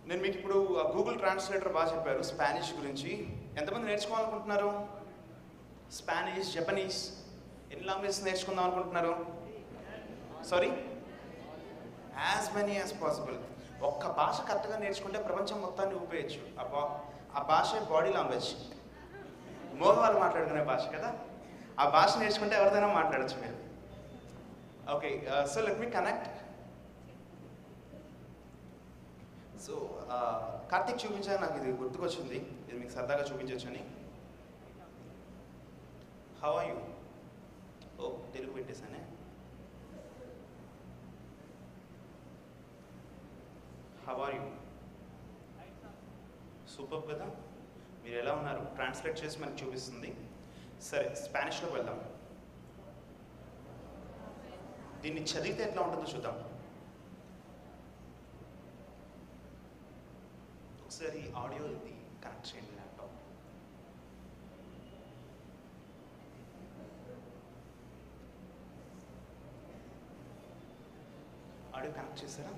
నేను మీకు ఇప్పుడు గూగుల్ ట్రాన్స్లేటర్ బాగా చెప్పారు స్పానిష్ గురించి ఎంతమంది నేర్చుకోవాలనుకుంటున్నారు స్పానిష్ జపనీస్ ఎన్ని లాంగ్వేజెస్ నేర్చుకుందాం అనుకుంటున్నారు sorry as many as possible ఒక్క భాష కరెక్ట్గా నేర్చుకుంటే ప్రపంచం మొత్తాన్ని ఊపేయచ్చు ఆ బా ఆ భాష బాడీ లాంగ్వేజ్ మోగవాళ్ళు మాట్లాడుకునే భాష కదా ఆ భాష నేర్చుకుంటే ఎవరిదైనా మాట్లాడచ్చు మీరు okay so let me connect so Karthik చూపించాక నాకు ఇది గుర్తుకొచ్చింది ఇది మీకు సరదాగా చూపించవచ్చని హౌ ఆర్ యూ ఓ తెలుగు పెట్టేశానే హౌ ఆర్ యూ సూపర్ కదా మీరు ఎలా ఉన్నారు ట్రాన్స్లేట్ చేసి మనకు చూపిస్తుంది సరే స్పానిష్లోకి వెళ్దాం దీన్ని చదివితే ఎట్లా ఉంటుందో చూద్దాం ఒకసారి ఆడియో ఇది కనెక్ట్ చేయండి ల్యాప్టాప్ ఆడియో కనెక్ట్ చేశారా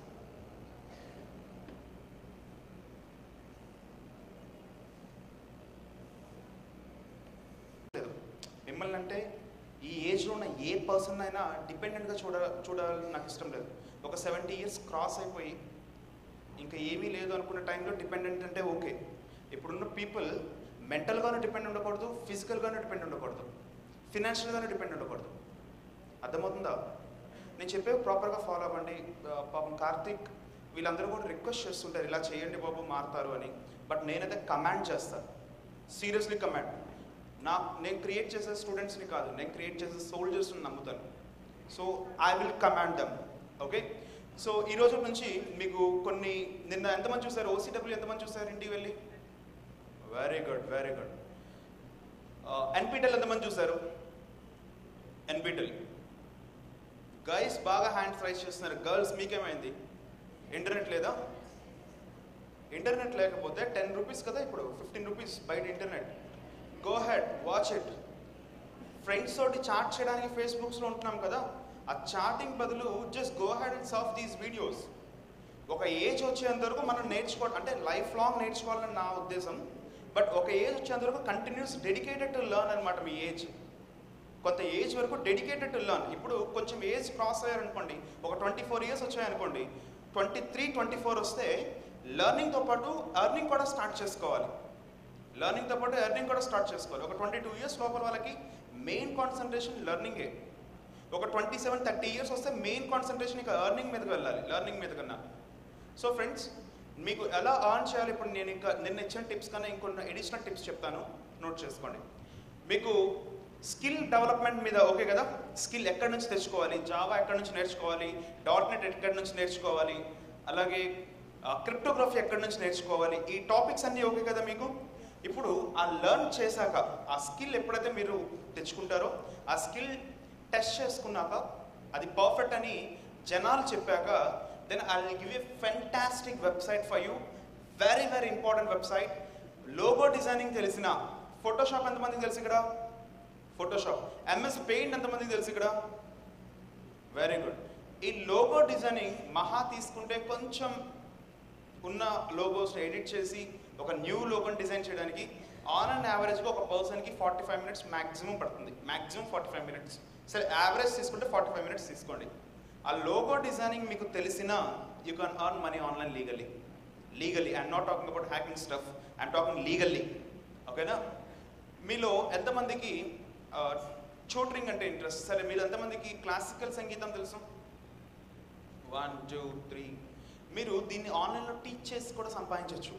లేదు మిమ్మల్ని అంటే ఈ ఏజ్లో ఉన్న ఏ పర్సన్ అయినా డిపెండెంట్గా చూడ చూడాలని నాకు ఇష్టం లేదు ఒక సెవెంటీ ఇయర్స్ క్రాస్ అయిపోయి ఇంకా ఏమీ లేదు అనుకున్న టైంలో డిపెండెంట్ అంటే ఓకే ఇప్పుడున్న పీపుల్ మెంటల్గానే డిపెండ్ ఉండకూడదు ఫిజికల్గానే డిపెండ్ ఉండకూడదు ఫినాన్షియల్గానే డిపెండ్ ఉండకూడదు అర్థమవుతుందా నేను చెప్పే ప్రాపర్గా ఫాలో అవ్వండి ఆ, పాపం కార్తీక్ వీళ్ళందరూ కూడా రిక్వెస్ట్ చేస్తుంటారు ఇలా చేయండి బాబు మారుతారు అని బట్ నేనైతే కమాండ్ చేస్తాను సీరియస్లీ కమాండ్ నా నేను క్రియేట్ చేసే స్టూడెంట్స్ని కాదు నేను క్రియేట్ చేసే సోల్జర్స్ని నమ్ముతాను so I will command them okay so ఈ రోజు నుంచి మీకు కొన్ని నిన్న ఎంతమంది చూసారు ఓసీడబ్ల్యూ ఎంతమంది చూసారు ఇంటికి వెళ్ళి very good very good NPTEL ఎంతమంది చూసారు ఎన్పిటెల్ గైస్ బాగా హ్యాండ్స్ రైస్ చేస్తున్నారు గర్ల్స్ మీకేమైంది ఇంటర్నెట్ లేదా ఇంటర్నెట్ లేకపోతే టెన్ రూపీస్ కదా ఇప్పుడు ఫిఫ్టీన్ రూపీస్ బయట internet go ahead watch it friends తోటి చాట్ చేయడానికి ఫేస్బుక్స్లో ఉంటున్నాం కదా ఆ చాటింగ్ బదులు just go head and surf these videos ఒక ఏజ్ వచ్చేంత వరకు మనం నేర్చుకోవడం అంటే లైఫ్ లాంగ్ నేర్చుకోవాలని నా ఉద్దేశం బట్ ఒక ఏజ్ వచ్చేంత వరకు కంటిన్యూస్ డెడికేటెడ్ టు లర్న్ అనమాట మీ ఏజ్ కొంత ఏజ్ వరకు డెడికేటెడ్ టు లర్న్ ఇప్పుడు కొంచెం ఏజ్ క్రాస్ అయ్యారనుకోండి ఒక ట్వంటీ ఫోర్ ఇయర్స్ వచ్చాయనుకోండి ట్వంటీ త్రీ ట్వంటీ ఫోర్ వస్తే లర్నింగ్తో పాటు ఎర్నింగ్ కూడా స్టార్ట్ చేసుకోవాలి లర్నింగ్తో పాటు ఎర్నింగ్ కూడా స్టార్ట్ చేసుకోవాలి ఒక ట్వంటీ టూ ఇయర్స్ లోపల వాళ్ళకి మెయిన్ కాన్సన్ట్రేషన్ లెర్నింగే ఒక ట్వంటీ సెవెన్ థర్టీ ఇయర్స్ వస్తే మెయిన్ కాన్సన్ట్రేషన్ ఇక ఎర్నింగ్ మీదకి వెళ్ళాలి లెర్నింగ్ మీద కన్నా సో ఫ్రెండ్స్ మీకు ఎలా ఎర్న్ చేయాలి ఇప్పుడు నేను ఇంకా నిన్న ఇచ్చిన టిప్స్ కన్నా ఇంకొన్ని ఎడిషనల్ టిప్స్ చెప్తాను నోట్ చేసుకోండి మీకు స్కిల్ డెవలప్మెంట్ మీద ఓకే కదా స్కిల్ ఎక్కడి నుంచి తెచ్చుకోవాలి జావా ఎక్కడి నుంచి నేర్చుకోవాలి డాట్ నెట్ ఎక్కడి నుంచి నేర్చుకోవాలి అలాగే క్రిప్టోగ్రఫీ ఎక్కడి నుంచి నేర్చుకోవాలి ఈ టాపిక్స్ అన్నీ ఓకే కదా మీకు ఇప్పుడు ఆ లెర్న్ చేశాక ఆ స్కిల్ ఎప్పుడైతే మీరు తెచ్చుకుంటారో ఆ స్కిల్ టెస్ట్ చేసుకున్నాక అది పర్ఫెక్ట్ అని జనాలు చెప్పాక then I will give a fantastic website for you very very important website logo designing తెలిసిన ఫోటోషాప్ ఎంతమందికి తెలుసు ఇక్కడ ఫోటోషాప్ ఎంఎస్ పెయింట్ ఎంతమందికి తెలుసు ఇక్కడ వెరీ గుడ్ ఈ లోగో డిజైనింగ్ మహా తీసుకుంటే కొంచెం ఉన్న లోగోస్ని ఎడిట్ చేసి ఒక న్యూ లోగోని డిజైన్ చేయడానికి ఆన్ అండ్ యావరేజ్గా ఒక పర్సన్కి ఫార్టీ ఫైవ్ మినిట్స్ మ్యాక్సిమం పడుతుంది మ్యాక్సిమం ఫార్టీ ఫైవ్ మినిట్స్ సరే యావరేజ్ తీసుకుంటే ఫార్టీ ఫైవ్ మినిట్స్ తీసుకోండి ఆ లోగో డిజైనింగ్ మీకు తెలిసిన you can earn money online legally legally I'm not talking about hacking stuff I'm talking legally ఓకేనా మీలో ఎంతమందికి ట్యూటరింగ్ అంటే ఇంట్రెస్ట్ సరే మీరు ఎంతమందికి క్లాసికల్ సంగీతం తెలుసు వన్ టూ త్రీ మీరు దీన్ని ఆన్లైన్లో టీచ్ చేసి కూడా సంపాదించవచ్చు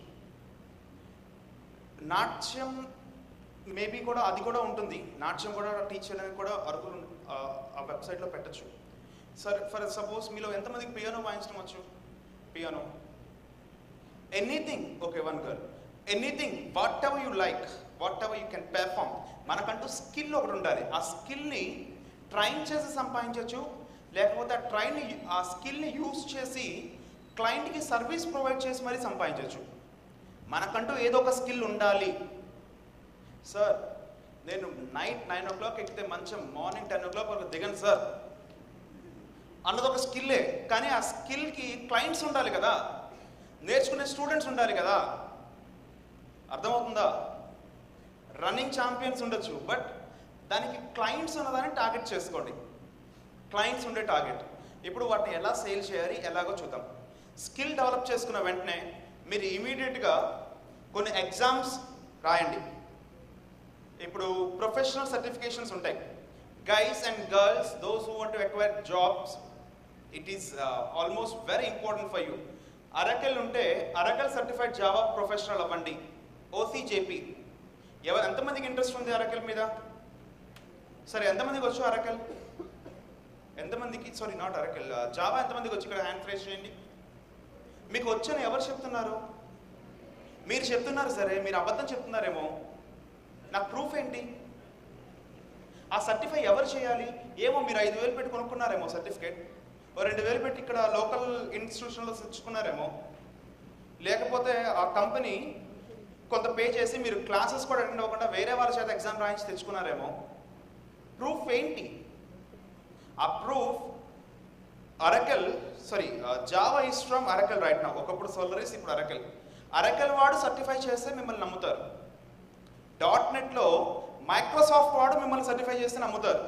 నాట్యం మేబీ కూడా అది కూడా ఉంటుంది నాట్యం కూడా టీచ్ చేయడానికి కూడా అర్హులు ఆ, ఆ వెబ్సైట్లో పెట్టచ్చు సరే ఫర్ సపోజ్ మీలో ఎంతమందికి పియానో వాయించడం వచ్చు piano anything okay one girl anything whatever you like whatever you can perform మనకంటూ స్కిల్ ఒకటి ఉండాలి ఆ స్కిల్ని ట్రైన్ చేసి సంపాదించవచ్చు లేకపోతే ఆ ట్రైన్ ఆ స్కిల్ని యూస్ చేసి క్లయింట్కి సర్వీస్ ప్రొవైడ్ చేసి మరీ సంపాదించవచ్చు మనకంటూ ఏదో ఒక స్కిల్ ఉండాలి సార్ నేను నైట్ నైన్ ఓ క్లాక్ ఎక్కితే మంచం మార్నింగ్ టెన్ ఓ క్లాక్ వరకు దిగను సార్ అన్నది ఒక స్కిల్లే కానీ ఆ స్కిల్కి క్లయింట్స్ ఉండాలి కదా నేర్చుకునే స్టూడెంట్స్ ఉండాలి కదా అర్థమవుతుందా రన్నింగ్ ఛాంపియన్స్ ఉండొచ్చు బట్ దానికి క్లయింట్స్ ఉన్నదాన్ని టార్గెట్ చేసుకోండి క్లయింట్స్ ఉండే టార్గెట్ ఇప్పుడు వాటిని ఎలా సేల్ చేయాలి ఎలాగో చూద్దాం స్కిల్ డెవలప్ చేసుకున్న వెంటనే మీరు ఇమీడియట్గా కొన్ని ఎగ్జామ్స్ రాయండి ఇప్పుడు ప్రొఫెషనల్ సర్టిఫికేషన్స్ ఉంటాయి guys and girls those who want to acquire jobs it is almost very important for you Oracle ఉంటే అరకెల్ సర్టిఫైడ్ జావా ప్రొఫెషనల్ అవ్వండి ఓసీజేపీ ఎవరు ఎంతమందికి ఇంట్రెస్ట్ ఉంది అరకెల్ మీద సరే ఎంతమందికి వచ్చు అరకెల్ ఎంతమందికి సారీ నాట్ అరకెల్ జావా ఎంతమందికి వచ్చి ఇక్కడ హ్యాండ్ ఫ్రేస్ చేయండి మీకు వచ్చని ఎవరు చెప్తున్నారు మీరు చెప్తున్నారు సరే మీరు అబద్ధం చెప్తున్నారేమో నాకు ప్రూఫ్ ఏంటి ఆ సర్టిఫై ఎవరు చేయాలి ఏమో మీరు ఐదు వేలు పెట్టి కొనుక్కున్నారేమో సర్టిఫికేట్ ఓ రెండు వేలు పెట్టి ఇక్కడ లోకల్ ఇన్స్టిట్యూషన్లో తెచ్చుకున్నారేమో లేకపోతే ఆ కంపెనీ కొంత పే చేసి మీరు క్లాసెస్ కూడా అటెండ్ అవ్వకుండా వేరే వాళ్ళ చేత ఎగ్జామ్ రాయించి తెచ్చుకున్నారేమో ప్రూఫ్ ఏంటి ఆ proof Oracle sorry Java is from Oracle right నా ఒకప్పుడు సోలరీస్ ఇప్పుడు అరకెల్ అరకెల్ వాడు సర్టిఫై చేస్తే మిమ్మల్ని నమ్ముతారు డాట్ నెట్లో మైక్రోసాఫ్ట్ వాడు మిమ్మల్ని సర్టిఫై చేస్తే నమ్ముతారు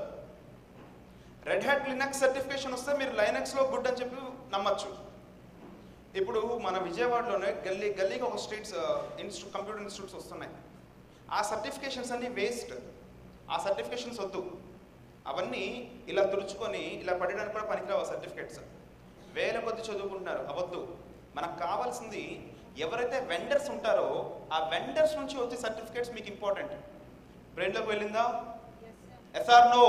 రెడ్ హ్యాట్ లినక్స్ సర్టిఫికేషన్ వస్తే మీరు లైనక్స్లో గుడ్ అని చెప్పి నమ్మచ్చు ఇప్పుడు మన విజయవాడలోనే గల్లీ గల్లీకి ఒక స్ట్రీట్స్ ఇన్స్టిట్యూట్ కంప్యూటర్ ఇన్స్టిట్యూట్స్ వస్తున్నాయి ఆ సర్టిఫికేషన్స్ అన్ని వేస్ట్ ఆ సర్టిఫికేషన్స్ వద్దు అవన్నీ ఇలా తుడుచుకొని ఇలా పడడానికి కూడా పనికిరావు ఆ సర్టిఫికేట్స్ వేల కొద్ది చదువుకుంటున్నారు అవద్దు మనకు కావాల్సింది ఎవరైతే వెండర్స్ ఉంటారో ఆ వెండర్స్ నుంచి వచ్చే సర్టిఫికేట్స్ మీకు ఇంపార్టెంట్ బ్రెయిన్లోకి వెళ్ళిందా ఎస్ఆర్ నో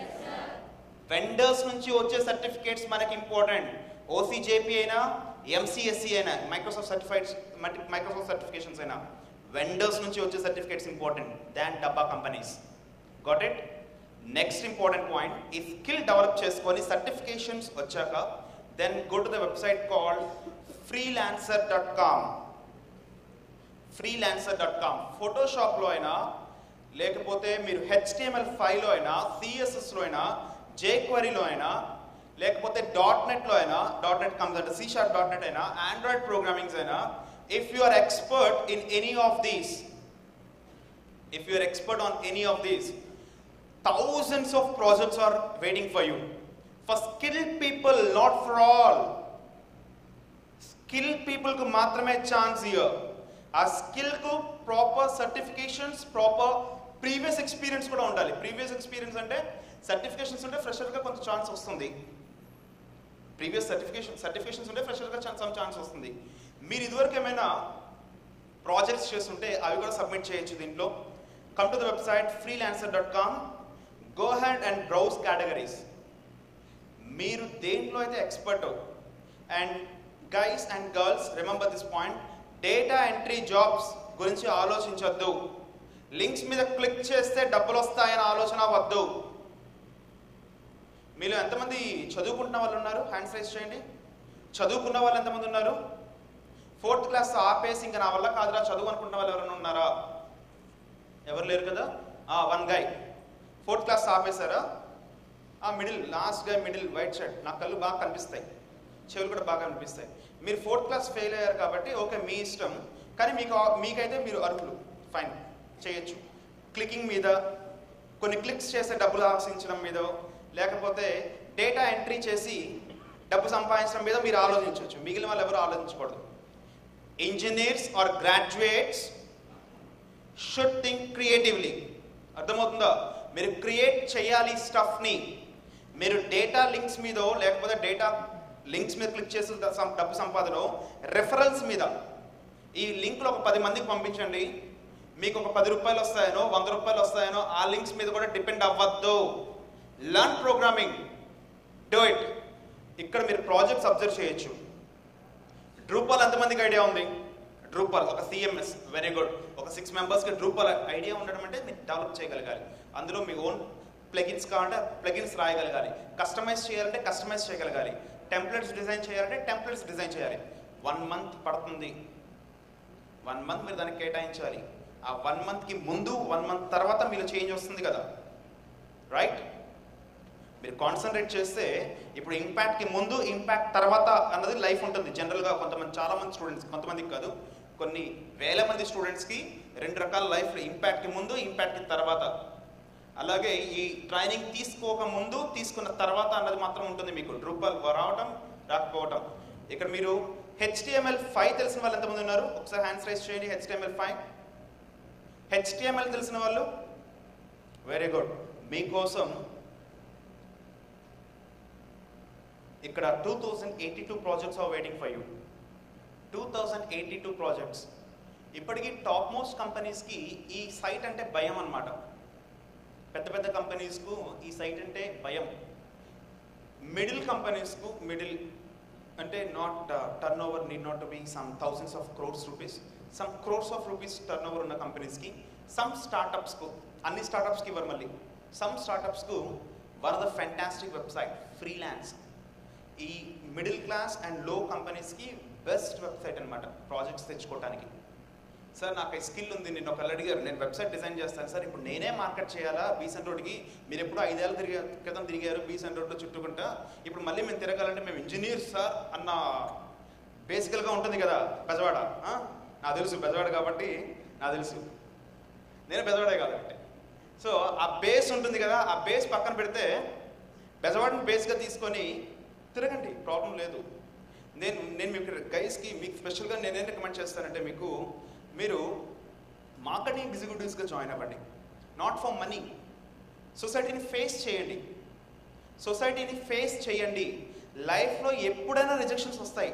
వెండర్స్ నుంచి వచ్చే సర్టిఫికేట్స్ మనకి ఇంపార్టెంట్ ఓసీజేపీ అయినా ఎంసీఎస్సి అయినా మైక్రోసాఫ్ట్ సర్టిఫైడ్ మైక్రోసాఫ్ట్ సర్టిఫికేషన్స్ అయినా వెండర్స్ నుంచి వచ్చే సర్టిఫికేట్స్ ఇంపార్టెంట్ దాన్ డబ్బా companies got it next important point ఈ స్కిల్ డెవలప్ చేసుకొని సర్టిఫికేషన్స్ వచ్చాక then go to the website called freelancer dot com freelancer dot com ఫోటోషాప్లో అయినా లేకపోతే మీరు హెచ్టిఎంఎల్ ఫైవ్లో అయినా సిఎస్ఎస్లో అయినా జేక్వరీలో అయినా లేకపోతే డాట్ నెట్లో అయినా డాట్ నెట్ కమ్స్ అంటే సి షార్ప్ డాట్ నెట్ అయినా ఆండ్రాయిడ్ ప్రోగ్రామింగ్స్ అయినా if you are expert in any of these if you are expert on any of these thousands of projects are waiting for you for skilled people not for all skill పీపుల్కు మాత్రమే chance year ఆ స్కిల్కు proper certifications proper previous experience కూడా ఉండాలి previous experience అంటే certifications ఉంటే ఫ్రెషర్గా కొంత chance వస్తుంది ప్రీవియస్ సర్టిఫికేషన్ సర్టిఫికేషన్స్ ఉంటే ఫ్రెషర్గా సమ్ ఛాన్స్ వస్తుంది మీరు ఇదివరకు ఏమైనా ప్రాజెక్ట్స్ చేస్తుంటే అవి కూడా సబ్మిట్ చేయొచ్చు దీంట్లో come to the website freelancer dot com go hand and browse categories మీరు దేంట్లో అయితే expert and guys and girls remember this point data entry jobs గురించి ఆలోచించొద్దు లింక్స్ మీద క్లిక్ చేస్తే డబ్బులు వస్తాయని ఆలోచన వద్దు మీలో ఎంతమంది చదువుకుంటున్న వాళ్ళు ఉన్నారు హ్యాండ్స్ రైస్ చేయండి చదువుకున్న వాళ్ళు ఎంతమంది ఉన్నారు ఫోర్త్ క్లాస్ ఆపేసి ఇంకా నా వల్ల కాదురా చదువు అనుకుంటున్న వాళ్ళు ఎవరైనా ఉన్నారా ఎవరు లేరు కదా వన్ గై ఫోర్త్ క్లాస్ ఆపేశారా ఆ middle last guy middle white shirt నా కళ్ళు బాగా కనిపిస్తాయి చెవులు కూడా బాగా కనిపిస్తాయి మీరు ఫోర్త్ క్లాస్ ఫెయిల్ అయ్యారు కాబట్టి ఓకే మీ ఇష్టం కానీ మీకు మీకైతే మీరు అర్హులు ఫైన్ చేయొచ్చు క్లికింగ్ మీద కొన్ని క్లిక్స్ చేసే డబ్బులు ఆశించడం మీద లేకపోతే డేటా ఎంట్రీ చేసి డబ్బు సంపాదించడం మీద మీరు ఆలోచించవచ్చు మిగిలిన వాళ్ళు ఎవరు ఆలోచించకూడదు engineers or graduates should think creatively అర్థమవుతుందా మీరు క్రియేట్ చేయాలి స్టఫ్ని మీరు డేటా లింక్స్ మీద లేకపోతే డేటా లింక్స్ మీద క్లిక్ చేసి ద- సం- డబ్బు సంపాదనలో రెఫరల్స్ మీద ఈ లింక్లో ఒక పది మందికి పంపించండి మీకు ఒక పది రూపాయలు వస్తాయనో వంద రూపాయలు వస్తాయనో ఆ లింక్స్ మీద కూడా డిపెండ్ అవ్వద్దు లర్న్ ప్రోగ్రామింగ్ డూ ఇట్ ఇక్కడ మీరు ప్రాజెక్ట్స్ అబ్జర్వ్ చేయొచ్చు డ్రూపాల్ ఎంతమందికి ఐడియా ఉంది డ్రూపాల్ ఒక సిఎంఎస్ వెరీ గుడ్ ఒక సిక్స్ మెంబర్స్కి డ్రూపాల్ ఐడియా ఉండడం అంటే మీరు డెవలప్ చేయగలగాలి అందులో మీ ఓన్ ప్లగిన్స్ కావాలంటే ప్లగిన్స్ రాయగలగాలి కస్టమైజ్ చేయాలంటే కస్టమైజ్ చేయగలగాలి టెంప్లెట్స్ డిజైన్ చేయాలంటే టెంప్లెట్స్ డిజైన్ చేయాలి వన్ మంత్ పడుతుంది వన్ మంత్ మీరు దానికి కేటాయించాలి ఆ వన్ మంత్కి ముందు వన్ మంత్ తర్వాత మీలో చేంజ్ వస్తుంది కదా రైట్ మీరు కాన్సన్ట్రేట్ చేస్తే ఇప్పుడు ఇంపాక్ట్కి ముందు ఇంపాక్ట్ తర్వాత అన్నది లైఫ్ ఉంటుంది జనరల్గా కొంతమంది చాలా మంది స్టూడెంట్స్ కొంతమందికి కాదు కొన్ని వేల మంది స్టూడెంట్స్కి రెండు రకాల లైఫ్ ఇంపాక్ట్కి ముందు ఇంపాక్ట్కి తర్వాత అలాగే ఈ ట్రైనింగ్ తీసుకోక ముందు తీసుకున్న తర్వాత అన్నది మాత్రం ఉంటుంది మీకు డ్రూపల్ రావటం రాకపోవటం ఇక్కడ మీరు హెచ్టిఎంఎల్ ఫైవ్ తెలిసిన వాళ్ళు ఎంతమంది ఉన్నారు ఒకసారి హ్యాండ్స్ రైస్ చేయండి హెచ్టిఎంఎల్ ఫైవ్ హెచ్టిఎంఎల్ తెలిసిన వాళ్ళు వెరీ గుడ్ మీకోసం ఇక్కడ two thousand eighty two projects are waiting for you two thousand eighty two projects ఇప్పటికీ టాప్ మోస్ట్ కంపెనీస్కి ఈ సైట్ అంటే భయం అన్నమాట పెద్ద పెద్ద కంపెనీస్కు ఈ సైట్ అంటే భయం మిడిల్ కంపెనీస్కు మిడిల్ అంటే not turn over need not to be some thousands of crores rupees some crores of rupees turn over ఉన్న కంపెనీస్కి సమ్ స్టార్టప్స్కు అన్ని స్టార్టప్స్కి ఇవ్వరు మళ్ళీ సమ్ స్టార్టప్స్కు one of the fantastic website freelance ఈ మిడిల్ క్లాస్ అండ్ లో కంపెనీస్కి బెస్ట్ వెబ్సైట్ అనమాట ప్రాజెక్ట్స్ తెచ్చుకోవడానికి సార్ నాకు స్కిల్ ఉంది నేను ఒకళ్ళు అడిగారు నేను వెబ్సైట్ డిజైన్ చేస్తాను సార్ ఇప్పుడు నేనే మార్కెట్ చేయాలా బీసెంట్ రోడ్కి మీరు ఎప్పుడు ఐదేళ్ళ తిరిగి క్రితం తిరిగారు బీసెంట్ రోడ్లో చుట్టుకుంటా ఇప్పుడు మళ్ళీ మేము తిరగాలంటే మేము ఇంజనీర్స్ సార్ అన్న బేసికల్గా ఉంటుంది కదా బెజవాడ ఆ? నాకు తెలుసు బెజవాడ కాబట్టి నాకు తెలుసు నేను బెజవాడే కాబట్టి సో ఆ బేస్ ఉంటుంది కదా ఆ బేస్ పక్కన పెడితే బెజవాడని బేస్గా తీసుకొని తిరగండి ప్రాబ్లం లేదు నేను నేను మీకు గైస్కి మీకు స్పెషల్గా నేనేం రికమెండ్ చేస్తానంటే మీకు మీరు మార్కెటింగ్ ఎగ్జిక్యూటివ్స్గా జాయిన్ అవ్వండి నాట్ ఫర్ మనీ సొసైటీని ఫేస్ చేయండి సొసైటీని ఫేస్ చేయండి లైఫ్లో ఎప్పుడైనా రిజెక్షన్స్ వస్తాయి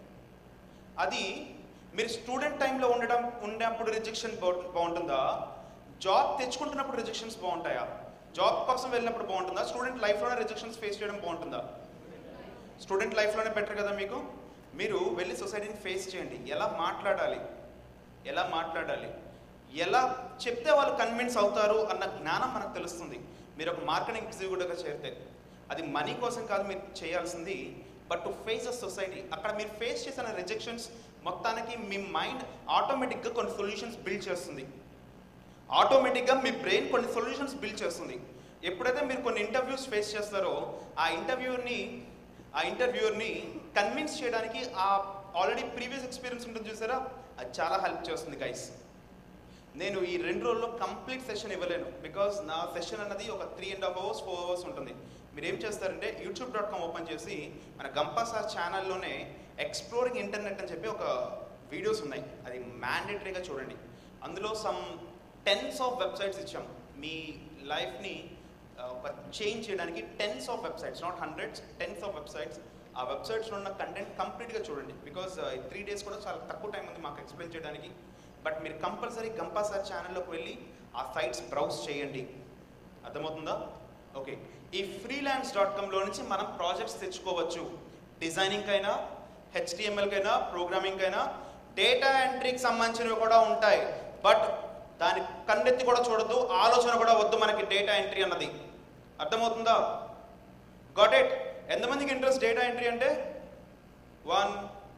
అది మీరు స్టూడెంట్ టైంలో ఉండడం ఉన్నప్పుడు రిజెక్షన్ బాగుంటుందా జాబ్ తెచ్చుకుంటున్నప్పుడు రిజెక్షన్స్ బాగుంటాయా జాబ్ కోసం వెళ్ళినప్పుడు బాగుంటుందా స్టూడెంట్ లైఫ్లోనే రిజెక్షన్స్ ఫేస్ చేయడం బాగుంటుందా స్టూడెంట్ లైఫ్లోనే బెటర్ కదా మీకు మీరు వెళ్ళి సొసైటీని ఫేస్ చేయండి ఎలా మాట్లాడాలి ఎలా మాట్లాడాలి ఎలా చెప్తే వాళ్ళు కన్విన్స్ అవుతారు అన్న జ్ఞానం మనకు తెలుస్తుంది మీరు ఒక మార్కెటింగ్ ఎగ్జిక్యూటివ్గా చేరితే అది మనీ కోసం కాదు మీరు చేయాల్సింది but to face a society అక్కడ మీరు ఫేస్ చేసిన రిజెక్షన్స్ మొత్తానికి మీ మైండ్ ఆటోమేటిక్గా కొన్ని సొల్యూషన్స్ బిల్డ్ చేస్తుంది ఆటోమేటిక్గా మీ బ్రెయిన్ కొన్ని సొల్యూషన్స్ బిల్డ్ చేస్తుంది ఎప్పుడైతే మీరు కొన్ని ఇంటర్వ్యూస్ ఫేస్ చేస్తారో ఆ ఇంటర్వ్యూని ఆ ఇంటర్వ్యూర్ని కన్విన్స్ చేయడానికి ఆ ఆల్రెడీ ప్రీవియస్ ఎక్స్పీరియన్స్ ఉంటుంది చూసారా అది చాలా హెల్ప్ చేస్తుంది గైస్ నేను ఈ రెండు రోజుల్లో కంప్లీట్ సెషన్ ఇవ్వలేను బికాజ్ నా సెషన్ అన్నది ఒక three and half hours four hours ఉంటుంది మీరు ఏం చేస్తారంటే యూట్యూబ్ డాట్ కామ్ ఓపెన్ చేసి మన గంపా సార్ ఛానల్లోనే ఎక్స్ప్లోరింగ్ ఇంటర్నెట్ అని చెప్పి ఒక వీడియోస్ ఉన్నాయి అది మ్యాండేటరీగా చూడండి అందులో సమ్ టెన్స్ ఆఫ్ వెబ్సైట్స్ ఇచ్చాం మీ లైఫ్ని ఒక చేంజ్ చేయడానికి tens of websites not hundreds tens of websites ఆ వెబ్సైట్స్లో ఉన్న కంటెంట్ కంప్లీట్గా చూడండి బికాస్ త్రీ డేస్ కూడా చాలా తక్కువ టైం ఉంది మాకు ఎక్స్ప్లెయిన్ చేయడానికి బట్ మీరు కంపల్సరీ గంపా సార్ ఛానల్లోకి వెళ్ళి ఆ సైట్స్ బ్రౌజ్ చేయండి అర్థమవుతుందా ఓకే ఈ ఫ్రీలాన్స్ డాట్ కామ్లో నుంచి మనం ప్రాజెక్ట్స్ తెచ్చుకోవచ్చు డిజైనింగ్కైనా హెచ్డిఎంఎల్కైనా ప్రోగ్రామింగ్కైనా డేటా ఎంట్రీకి సంబంధించినవి కూడా ఉంటాయి బట్ దాని కన్నెత్తి కూడా చూడొద్దు ఆలోచన కూడా వద్దు మనకి డేటా ఎంట్రీ అన్నది అర్థమవుతుందా గాట్ ఇట్ ఎంతమందికి ఇంట్రెస్ట్ డేటా ఎంట్రీ అంటే వన్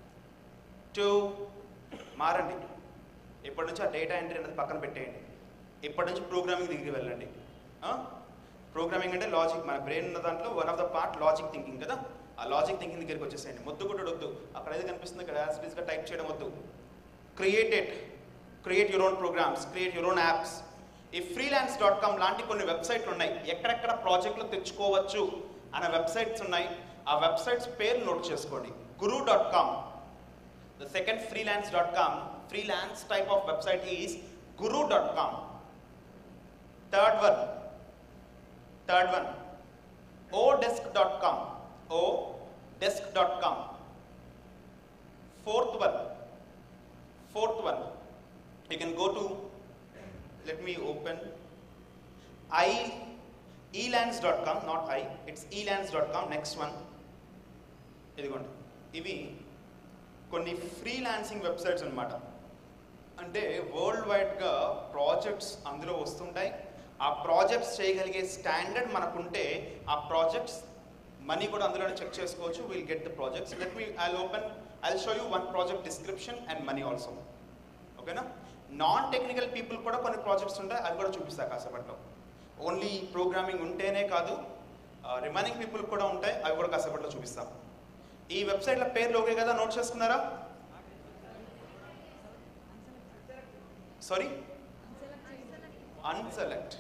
టూ మారండి ఇప్పటి నుంచి ఆ డేటా ఎంట్రీ అనేది పక్కన పెట్టేయండి ఇప్పటి నుంచి ప్రోగ్రామింగ్ దగ్గరికి వెళ్ళండి ప్రోగ్రామింగ్ అంటే లాజిక్ మన బ్రెయిన్ ఉన్న దాంట్లో one of the part logic thinking కదా ఆ లాజిక్ థింకింగ్ దగ్గరికి వచ్చేసేయండి మొద్దు కూడా వద్దు అక్కడ ఏది కనిపిస్తుంది ఇక్కడ యాజ్ గా టైప్ చేయడం వద్దు create it create your own programs create your own apps ఈ ఫ్రీలాన్స్ డాట్ కామ్ లాంటి కొన్ని వెబ్సైట్లు ఉన్నాయి ఎక్కడెక్కడ ప్రాజెక్టులు తెచ్చుకోవచ్చు అనే వెబ్సైట్స్ ఉన్నాయి ఆ వెబ్సైట్స్ పేరు నోట్ చేసుకోండి Guru dot com the second freelance dot com freelance type of website is Guru dot com third one third one oDesk dot com oDesk dot com fourth one fourth one you can go to let me open i elance.com not i it's elance.com next one ఇదిగోండి ఇవి కొన్ని freelancing websites అన్నమాట అంటే world వైడ్గా projects అందులో వస్తుంటాయి ఆ projects చేయగలిగే స్టాండర్డ్ మనకుంటే ఆ ప్రాజెక్ట్స్ మనీ కూడా అందులోనే చెక్ చేసుకోవచ్చు will get the projects let me I open I show you one project description and money also ఓకేనా నాన్ టెక్నికల్ పీపుల్ కూడా కొన్ని ప్రాజెక్ట్స్ ఉంటాయి అవి కూడా చూపిస్తా కాసేపట్లో ఓన్లీ ప్రోగ్రామింగ్ ఉంటేనే కాదు రిమైనింగ్ పీపుల్ కూడా ఉంటాయి అవి కూడా కాసేపట్లో చూపిస్తాం ఈ వెబ్సైట్ల పేర్లు ఓకే కదా నోట్ చేసుకున్నారా సారీ అన్సెలెక్ట్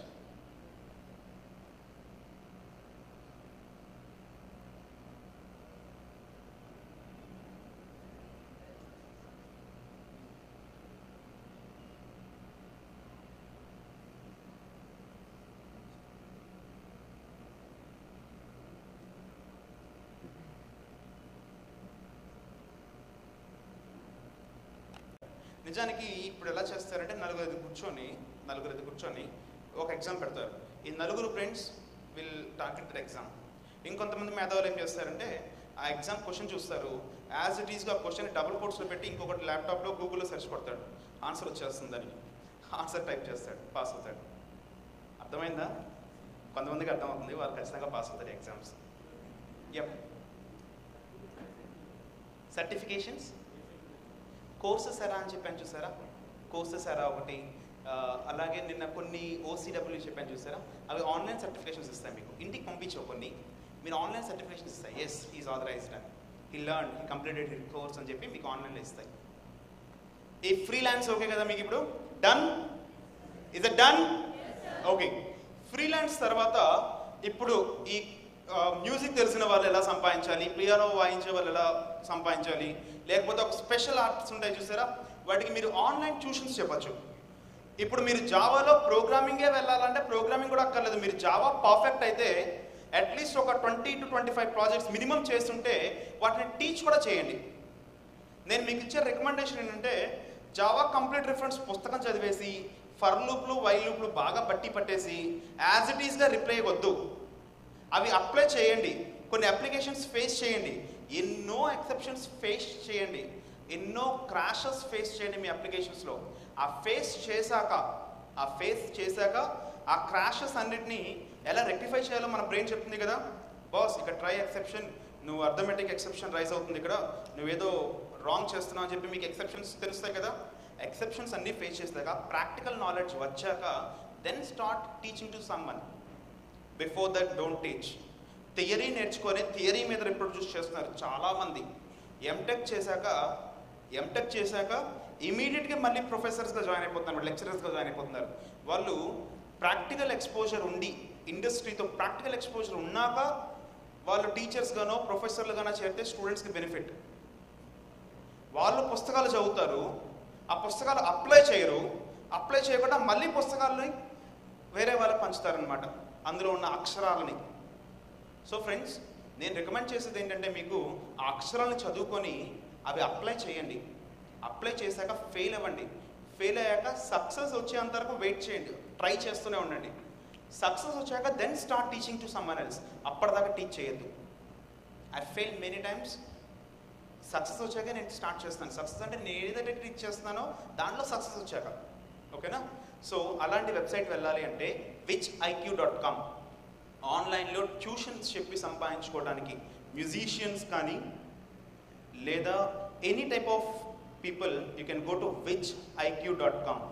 నిజానికి ఇప్పుడు ఎలా చేస్తారంటే నలుగురు కూర్చొని నలుగురు కూర్చొని ఒక ఎగ్జామ్ పెడతారు ఈ నలుగురు friends will target the exam ఇంకొంతమంది మేధావులు ఏం చేస్తారంటే ఆ ఎగ్జామ్ క్వశ్చన్ చూస్తారు యాజ్ ఇట్ ఈస్గా క్వశ్చన్ డబుల్ కోట్స్లో పెట్టి ఇంకొకటి ల్యాప్టాప్లో గూగుల్లో సెర్చ్ కొడతాడు ఆన్సర్ వచ్చేస్తుందని ఆన్సర్ టైప్ చేస్తాడు పాస్ అవుతాడు అర్థమైందా కొంతమందికి అర్థమవుతుంది వాళ్ళు ఖచ్చితంగా పాస్ అవుతారు ఎగ్జామ్స్ ఎప్ సర్టిఫికేషన్స్ కోర్సెస్ ఎరా అని చెప్పాను చూసారా కోర్సెస్ ఎరా ఒకటి ఆ, అలాగే నిన్న కొన్ని ఓసీడబ్ల్యూ చెప్పాను చూసారా అవి ఆన్లైన్ సర్టిఫికేషన్స్ ఇస్తాయి మీకు ఇంటికి పంపించవు కొన్ని మీరు ఆన్లైన్ సర్టిఫికేషన్స్ ఇస్తాయి ఎస్ ఈజ్ ఆథరైజ్డ్ అని he learn he completed hill course అని చెప్పి మీకు ఆన్లైన్లో ఇస్తాయి ఈ ఫ్రీలాన్స్ ఓకే కదా మీకు ఇప్పుడు done is it done okay freelance తర్వాత ఇప్పుడు ఈ మ్యూజిక్ తెలిసిన వాళ్ళు ఎలా సంపాదించాలి పియానో వాయించే వాళ్ళు ఎలా సంపాదించాలి లేకపోతే ఒక స్పెషల్ ఆర్ట్స్ ఉంటాయి చూసారా వాటికి మీరు ఆన్లైన్ ట్యూషన్స్ చెప్పచ్చు ఇప్పుడు మీరు జావాలో ప్రోగ్రామింగే వెళ్ళాలంటే ప్రోగ్రామింగ్ కూడా అక్కర్లేదు మీరు జావా పర్ఫెక్ట్ అయితే అట్లీస్ట్ ఒక twenty to twenty five projects minimum చేస్తుంటే వాటిని టీచ్ కూడా చేయండి నేను మీకు ఇచ్చే రికమెండేషన్ ఏంటంటే జావా కంప్లీట్ రిఫరెన్స్ పుస్తకం చదివేసి ఫర్ లూప్లు వై లూప్లు బాగా బట్టి పట్టేసి యాజ్ ఇట్ ఈస్గా రిప్లై వద్దు అవి అప్లై చేయండి కొన్ని అప్లికేషన్స్ ఫేస్ చేయండి ఎన్నో ఎక్సెప్షన్స్ ఫేస్ చేయండి ఎన్నో క్రాషెస్ ఫేస్ చేయండి మీ అప్లికేషన్స్లో ఆ ఫేస్ చేశాక ఆ ఫేస్ చేశాక ఆ క్రాషెస్ అన్నిటినీ ఎలా రెక్టిఫై చేయాలో మన బ్రెయిన్ చెప్తుంది కదా బాస్ ఇక్కడ ట్రై ఎక్సెప్షన్ నువ్వు అర్థమెటిక్ ఎక్సెప్షన్ రైజ్ అవుతుంది ఇక్కడ నువ్వేదో రాంగ్ చేస్తున్నావు అని చెప్పి మీకు ఎక్సెప్షన్స్ తెలుస్తాయి కదా ఎక్సెప్షన్స్ అన్నీ ఫేస్ చేశాక ప్రాక్టికల్ నాలెడ్జ్ వచ్చాక then start teaching to someone before that don't teach theory నేర్చుకొని థియరీ మీద రిప్రొడ్యూస్ చేస్తున్నారు చాలామంది ఎంటెక్ చేశాక ఎంటెక్ చేశాక ఇమీడియట్గా మళ్ళీ ప్రొఫెసర్స్గా జాయిన్ అయిపోతున్నారు లెక్చరర్స్గా జాయిన్ అయిపోతున్నారు వాళ్ళు ప్రాక్టికల్ ఎక్స్పోజర్ ఉండి ఇండస్ట్రీతో ప్రాక్టికల్ ఎక్స్పోజర్ ఉన్నాక వాళ్ళు టీచర్స్గానో ప్రొఫెసర్లుగానో చేరితే స్టూడెంట్స్కి బెనిఫిట్ వాళ్ళు పుస్తకాలు చదువుతారు ఆ పుస్తకాలు అప్లై చేయరు అప్లై చేయకుండా మళ్ళీ పుస్తకాలని వేరే వాళ్ళకి పంచుతారనమాట అందులో ఉన్న అక్షరాలని సో ఫ్రెండ్స్ నేను రికమెండ్ చేసేది ఏంటంటే మీకు ఆ అక్షరాలను చదువుకొని అవి అప్లై చేయండి అప్లై చేశాక ఫెయిల్ అవ్వండి ఫెయిల్ అయ్యాక సక్సెస్ వచ్చేంత వరకు వెయిట్ చేయండి ట్రై చేస్తూనే ఉండండి సక్సెస్ వచ్చాక then start teaching to someone else అప్పటిదాకా టీచ్ చేయొద్దు I fail many times success వచ్చాక నేను స్టార్ట్ చేస్తాను సక్సెస్ అంటే నేను ఏదైతే టీచ్ చేస్తున్నానో దాంట్లో సక్సెస్ వచ్చాక ఓకేనా సో అలాంటి వెబ్సైట్ వెళ్ళాలి అంటే విచ్ ఐక్యూ డాట్ కామ్ ఆన్లైన్లో ట్యూషన్స్ చెప్పి సంపాదించుకోవడానికి మ్యూజిషియన్స్ కానీ లేదా any type of people you can go to WizIQ dot com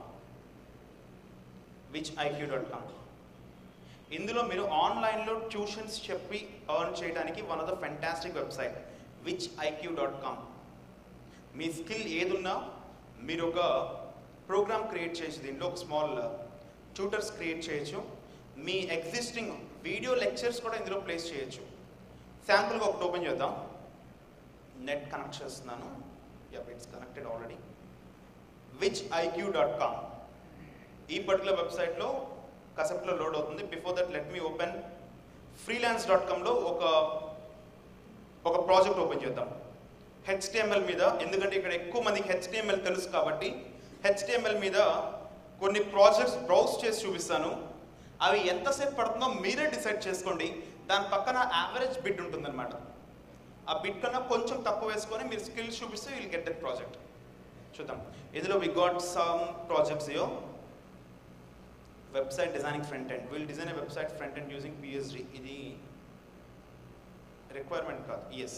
WizIQ dot com ఇందులో మీరు ఆన్లైన్లో ట్యూషన్స్ చెప్పి ఎర్న్ చేయడానికి one of the fantastic website WizIQ dot com మీ స్కిల్ ఏదున్నా మీరు ఒక ప్రోగ్రామ్ క్రియేట్ చేయొచ్చు దీంట్లో ఒక స్మాల్ ట్యూటర్స్ క్రియేట్ చేయొచ్చు మీ ఎగ్జిస్టింగ్ వీడియో లెక్చర్స్ కూడా ఇందులో ప్లేస్ చేయొచ్చు శాంపుల్గా ఒకటి ఓపెన్ చేద్దాం నెట్ కనెక్ట్ చేస్తున్నాను it's connected already WizIQ dot com ఈ పర్టికులర్ వెబ్సైట్లో కాసేపులో లోడ్ అవుతుంది before that let me open freelance dot కామ్లో ఒక ఒక ప్రాజెక్ట్ ఓపెన్ చేద్దాం హెచ్టిఎంఎల్ మీద ఎందుకంటే ఇక్కడ ఎక్కువ మందికి హెచ్టిఎంఎల్ తెలుసు కాబట్టి హెచ్టిఎంఎల్ మీద కొన్ని ప్రాజెక్ట్స్ బ్రౌజ్ చేసి చూపిస్తాను అవి ఎంతసేపు పడుతుందో మీరే డిసైడ్ చేసుకోండి దాని పక్కన యావరేజ్ బిడ్ ఉంటుందన్నమాట ఆ బిడ్ కన్నా కొంచెం తక్కువ వేసుకొని మీరు స్కిల్స్ చూపిస్తే విల్ గెట్ దట్ ప్రాజెక్ట్ చూద్దాం ఇందులో we got some projects yo website designing front end will design a website front end using PSD ఇది రిక్వైర్మెంట్ కాదు ఎస్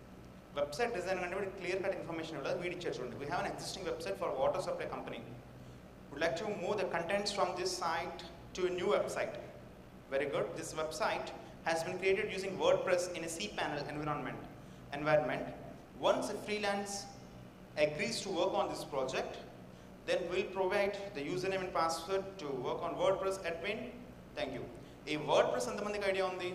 వెబ్సైట్ డిజైన్ అంటే క్లియర్ కట్ ఇన్ఫర్మేషన్ ఇవ్వలేదు వీడి ఇచ్చారు చూడండి we have an existing website for water supply company would like to move the contents from this site to a new website. Very good. This website has been created using WordPress in a cPanel environment. Environment. Once a freelance agrees to work on this project, then we'll provide the username and password to work on WordPress admin. Thank you. ఈ WordPress ఎంతమందికి idea ఉంది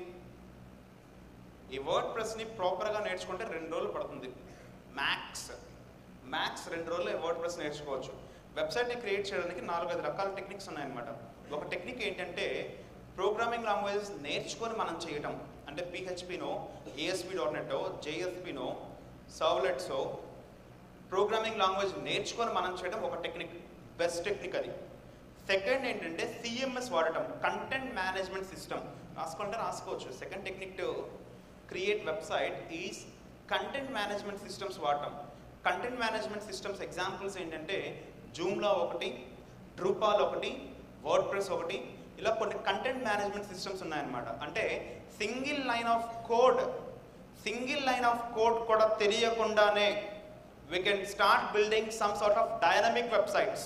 ఈ word ప్రెస్ని ప్రాపర్గా నేర్చుకుంటే రెండు రోజులు పడుతుంది max max రెండు రోజులు వర్డ్ ప్రెస్ నేర్చుకోవచ్చు వెబ్సైట్ని క్రియేట్ చేయడానికి నాలుగైదు రకాల టెక్నిక్స్ ఉన్నాయన్నమాట ఒక టెక్నిక్ ఏంటంటే ప్రోగ్రామింగ్ లాంగ్వేజెస్ నేర్చుకొని మనం చేయటం అంటే పిహెచ్పినో ఏఎస్పి డాట్ నెట్ జేఎస్పినో సర్వ్లెట్సో ప్రోగ్రామింగ్ లాంగ్వేజ్ నేర్చుకొని మనం చేయడం ఒక టెక్నిక్ బెస్ట్ టెక్నిక్ అది సెకండ్ ఏంటంటే సిఎంఎస్ వాడటం కంటెంట్ మేనేజ్మెంట్ సిస్టమ్ రాసుకుంటే రాసుకోవచ్చు second technique to create website is content management systems వాడటం కంటెంట్ మేనేజ్మెంట్ సిస్టమ్స్ ఎగ్జాంపుల్స్ ఏంటంటే జూమ్లా ఒకటి డ్రూపాల్ ఒకటి వర్డ్ ప్రెస్ ఒకటి ఇలా కొన్ని కంటెంట్ మేనేజ్మెంట్ సిస్టమ్స్ ఉన్నాయన్నమాట అంటే single line of code single line of code కూడా తెలియకుండానే we can start building some sort of dynamic websites.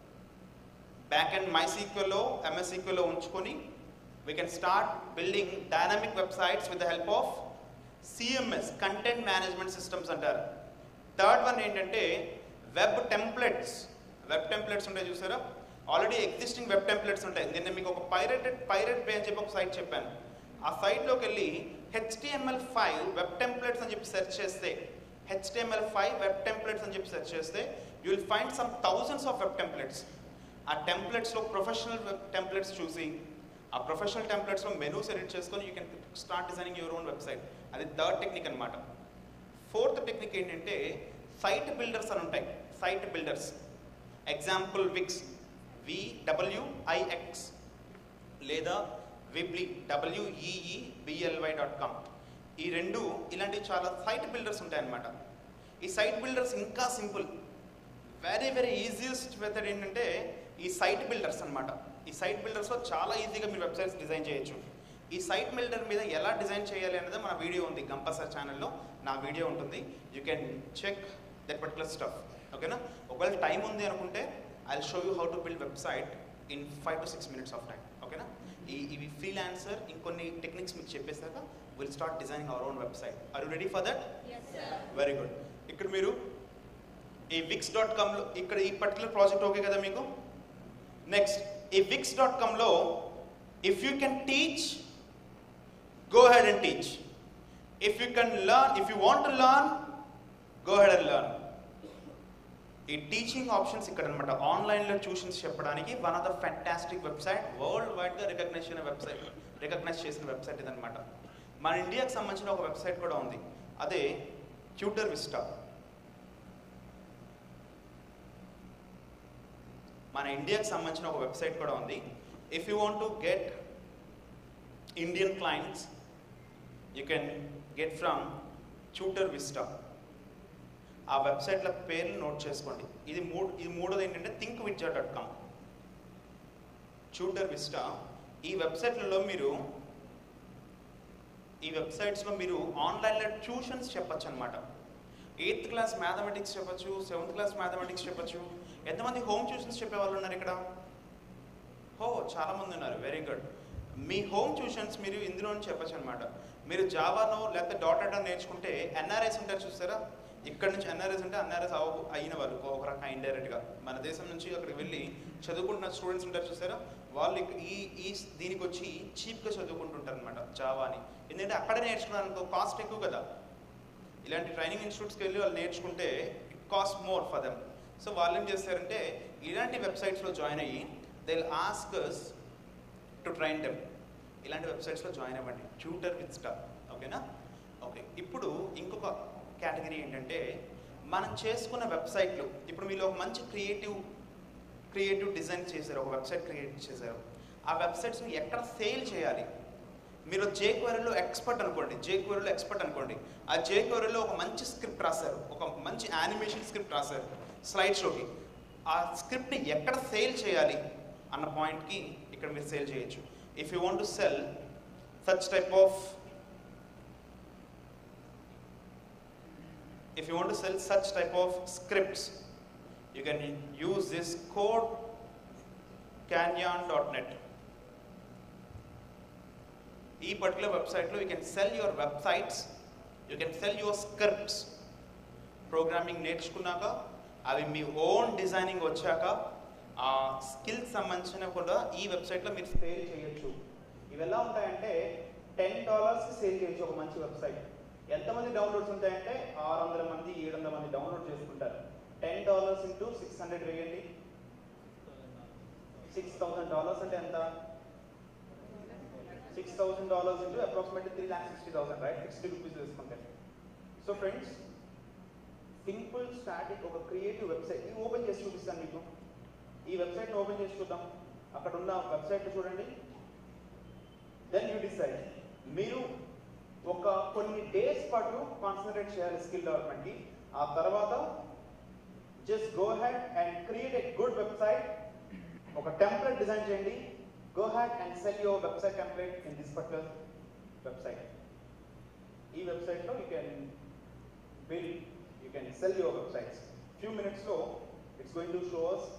Back end MySQL లో MS SQL లో ఉంచుకొని we can start building dynamic websites with the help of CMS, content management systems అంటారు third one ఏంటంటే web templates web templates ఉంటాయి చూసారా already existing web templates ఉంటాయి నిన్న మీకు ఒక పైరేటెడ్ పైరేట్ పే అని చెప్పి ఒక సైట్ చెప్పాను ఆ సైట్లోకి వెళ్ళి హెచ్టిఎంఎల్ ఫైవ్ వెబ్ టెంప్లెట్స్ అని చెప్పి సెర్చ్ చేస్తే హెచ్టిఎంఎల్ ఫైవ్ వెబ్ టెంప్లెట్స్ అని చెప్పి సెర్చ్ చేస్తే you will find some thousands of web templates ఆ టెంప్లెట్స్లో ప్రొఫెషనల్ వెబ్ టెంప్లెట్స్ చూసి ఆ ప్రొఫెషనల్ టెంప్లెట్స్లో మెనూస్ ఎడిట్ చేసుకొని you can start designing your own website అది థర్డ్ టెక్నిక్ అనమాట ఫోర్త్ టెక్నిక్ ఏంటంటే సైట్ బిల్డర్స్ అని ఉంటాయి site builders example Wix W I X లేదా విబ్లీ డబ్ల్యూఈఈ బిఎల్వై డాట్ కామ్ ఈ రెండు ఇలాంటి చాలా సైట్ బిల్డర్స్ ఉంటాయన్నమాట ఈ సైట్ బిల్డర్స్ ఇంకా simple very very easiest method ఏంటంటే ఈ సైట్ బిల్డర్స్ అన్నమాట ఈ సైట్ బిల్డర్స్లో చాలా ఈజీగా మీరు వెబ్సైట్స్ డిజైన్ చేయొచ్చు ఈ సైట్ బిల్డర్ మీద ఎలా డిజైన్ చేయాలి అనేది మన వీడియో ఉంది గంపసర్ ఛానల్లో నా వీడియో ఉంటుంది you can check that particular stuff ఓకేనా ఒకవేళ టైం ఉంది అనుకుంటే I show you how to build website in five to six minutes of time ఓకేనా ఈ ఇవి ఫ్రీలాన్సర్ ఇంకొన్ని టెక్నిక్స్ మీకు చెప్పేశాక will start designing our own website are you ready for that Yes, sir. Very good ఇక్కడ మీరు ఈ Wix dot కామ్లో ఇక్కడ ఈ పర్టికులర్ ప్రాజెక్ట్ ఓకే కదా మీకు నెక్స్ట్ ఈ విక్స్ డాట్ కామ్లో if you can teach go head and teach if you can learn if you want to learn go head and learn ఈ టీచింగ్ ఆప్షన్స్ ఇక్కడ అనమాట ఆన్లైన్లో ట్యూషన్స్ చెప్పడానికి one of the fantastic website world వైడ్గా recognise చేసిన website recognise చేసిన website ఇదనమాట మన ఇండియాకి సంబంధించిన ఒక వెబ్సైట్ కూడా ఉంది అదే ట్యూటర్ విస్టా మన ఇండియాకి సంబంధించిన ఒక వెబ్సైట్ కూడా ఉంది if you want to get Indian clients you can get from TutorVista ఆ వెబ్సైట్ల పేర్లు నోట్ చేసుకోండి ఇది మూడు ఇది మూడోది ఏంటంటే థింక్ విద్యా డాట్ కామ్ ట్యూటర్ విస్టా ఈ వెబ్సైట్లలో మీరు ఈ వెబ్సైట్స్లో మీరు ఆన్లైన్లో ట్యూషన్స్ చెప్పొచ్చు అనమాట ఎయిత్ క్లాస్ మ్యాథమెటిక్స్ చెప్పొచ్చు సెవెంత్ క్లాస్ మ్యాథమెటిక్స్ చెప్పొచ్చు ఎంతమంది హోమ్ ట్యూషన్స్ చెప్పే వాళ్ళు ఉన్నారు ఇక్కడ హో చాలా మంది ఉన్నారు వెరీ గుడ్ మీ హోమ్ ట్యూషన్స్ మీరు ఇందులో నుంచి చెప్పచ్చు అనమాట మీరు జావానో లేకపోతే డాట్ అటో నేర్చుకుంటే ఎన్ఆర్ఎస్ ఉంటారు చూస్తారా ఇక్కడ నుంచి ఎన్ఆర్ఎస్ అంటే ఎన్ఆర్ఎస్ అవ అయిన వాళ్ళు ఒక రకంగా ఇండైరెక్ట్గా మన దేశం నుంచి అక్కడికి వెళ్ళి చదువుకుంటున్న స్టూడెంట్స్ ఉంటారు చూసారా వాళ్ళు ఇక- ఈ ఈ దీనికి వచ్చి చీప్గా చదువుకుంటుంటారు అనమాట జావాని ఎందుకంటే అక్కడే నేర్చుకున్నాను అనుకో కాస్ట్ ఎక్కువ కదా ఇలాంటి ట్రైనింగ్ ఇన్స్టిట్యూట్స్కి వెళ్ళి వాళ్ళు నేర్చుకుంటే it cost more for them so వాళ్ళు ఏం చేస్తారంటే ఇలాంటి వెబ్సైట్స్లో జాయిన్ అయ్యి they will ask us to train them ఇలాంటి వెబ్సైట్స్లో జాయిన్ అవ్వండి ట్యూటర్ విత్ స్టార్ ఓకేనా ఓకే ఇప్పుడు ఇంకొక కేటగిరీ ఏంటంటే మనం చేసుకున్న వెబ్సైట్లు ఇప్పుడు మీరు ఒక మంచి క్రియేటివ్ క్రియేటివ్ డిజైన్ చేశారు ఒక వెబ్సైట్ క్రియేట్ చేశారు ఆ వెబ్సైట్స్ని ఎక్కడ సేల్ చేయాలి మీరు జేక్వరీలో ఎక్స్పర్ట్ అనుకోండి జేక్వరీలో ఎక్స్పర్ట్ అనుకోండి ఆ జేక్వరీలో ఒక మంచి స్క్రిప్ట్ రాశారు ఒక మంచి యానిమేషన్ స్క్రిప్ట్ రాశారు స్లైడ్స్లోకి ఆ స్క్రిప్ట్ని ఎక్కడ సేల్ చేయాలి అన్న పాయింట్కి ఇక్కడ మీరు సేల్ చేయొచ్చు if you want to sell such type of if you want to sell such type of scripts you can use this code canyon dot net ఈ పర్టికులర్ వెబ్సైట్లో you can sell your websites you can sell your scripts programming నేర్చుకున్నాక అవి మీ own designing వచ్చాక ఆ skills సంబంధించిన కూడా ఈ వెబ్సైట్లో మీరు సేల్ చేయొచ్చు ఇవి ఎలా ఉంటాయంటే టెన్ డాలర్స్కి సేల్ చేయొచ్చు ఒక మంచి వెబ్సైట్ ఎంతమంది డౌన్లోడ్స్ ఉంటాయంటే ఆరు వందల మంది ఏడు వందల మంది డౌన్లోడ్ చేసుకుంటారు ten dollars into six hundred వేయండి సిక్స్ థౌసండ్ డాలర్స్ అంటే ఎంత six thousand dollars into approximately three lakh sixty thousand right sixty rupees తీసుకుంటే సో ఫ్రెండ్స్ సింపుల్ స్టాటిక్ ఒక క్రియేటివ్ వెబ్సైట్ ఇది ఓపెన్ చేసి చూపిస్తాను మీకు ఈ వెబ్సైట్ని ఓపెన్ చేసి చూద్దాం అక్కడ ఉన్న వెబ్సైట్ చూడండి దెన్ యూ డిసైడ్ మీరు ఒక కొన్ని డేస్ పాటు కాన్సన్ట్రేట్ చేయాలి స్కిల్ డెవలప్మెంట్కి ఆ తర్వాత just go head and create a good website ఒక టెంప్లెట్ డిజైన్ చేయండి go head and sell your website template in this particular website ఈ వెబ్సైట్లో you can build you can sell your websites few మినిట్స్లో it's going to show us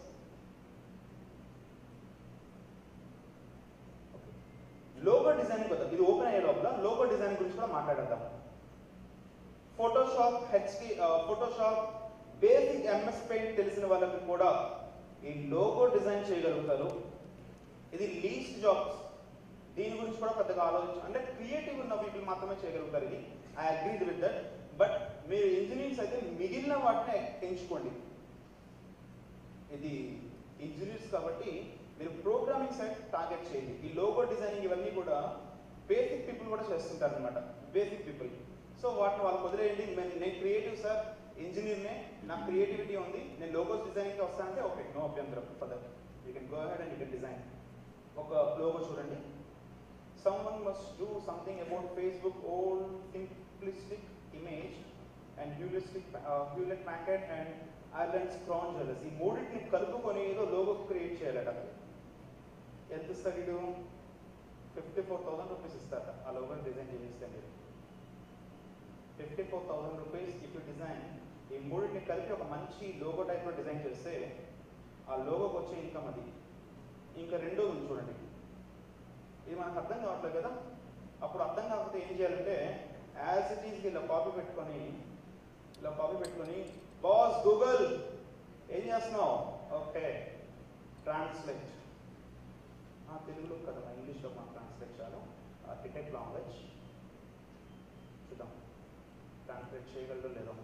logo design కొద్దాం ఇది ఓపెన్ అయ్యే లోపల లోగో డిజైన్ గురించి కూడా మాట్లాడదాం Photoshop HD Photoshop basic MS Paint తెలిసిన వాళ్ళకి కూడా ఈ లోగో డిజైన్ చేయగలుగుతారు ఇది లీస్ట్ జాబ్స్ దీని గురించి కూడా పెద్దగా ఆలోచించ అంటే క్రియేటివ్ ఉన్న పీపుల్ మాత్రమే చేయగలుగుతారు ఇది I agreed with that but మీరు ఇంజనీర్స్ అయితే మిగిలిన వాటిని ఎంచుకోండి ఇది ఇంజనీర్స్ కాబట్టి మీరు ప్రోగ్రామింగ్ సైడ్ టార్గెట్ చేయండి ఈ లోగో డిజైనింగ్ ఇవన్నీ కూడా బేసిక్ పీపుల్ కూడా చేస్తుంటారు అనమాట బేసిక్ పీపుల్ సో వాటిని వాళ్ళకి వదిలేయండి నేను నేను క్రియేటివ్ సార్ ఇంజనీర్నే నాకు క్రియేటివిటీ ఉంది నేను లోగోస్ డిజైనింగ్ వస్తానంటే ఓకే నో అభ్యంతరం further you can go head and you can design ఒక లోగో చూడండి someone must do something about Facebook old simplistic image and heuristic uh, Hewlett Packard and Ireland's Crown Jewelers ఈ మూడింటిని కలుపుకొని ఏదో logo create చేయాలట ఎంత ఇస్తారు వీడు ఫిఫ్టీ ఫోర్ థౌసండ్ రూపీస్ ఇస్తారట ఆ లోగో డిజైన్ చేస్తే మీరు fifty four thousand rupees if design ఈ మూడింటిని కలిపి ఒక మంచి లోగో టైప్లో డిజైన్ చేస్తే ఆ లోగోకి వచ్చే ఇన్కమ్ అది ఇంకా రెండోది ఉంది చూడండి ఇది మనకు అర్థం కావట్లేదు కదా అప్పుడు అర్థం కాకపోతే ఏం చేయాలంటే యాజ్ ఇట్ ఈస్ ఇలా కాపీ పెట్టుకొని ఇలా కాపీ పెట్టుకొని బాస్ గూగుల్ ఏం చేస్తున్నావు ఓకే ట్రాన్స్లేట్ తెలుగులో కదా ఇంగ్లీష్లో మనం ట్రాన్స్లేట్ చేయాలి టికెట్ లాంగ్వేజ్ చూద్దాం ట్రాన్స్లేట్ చేయగలదో లేదో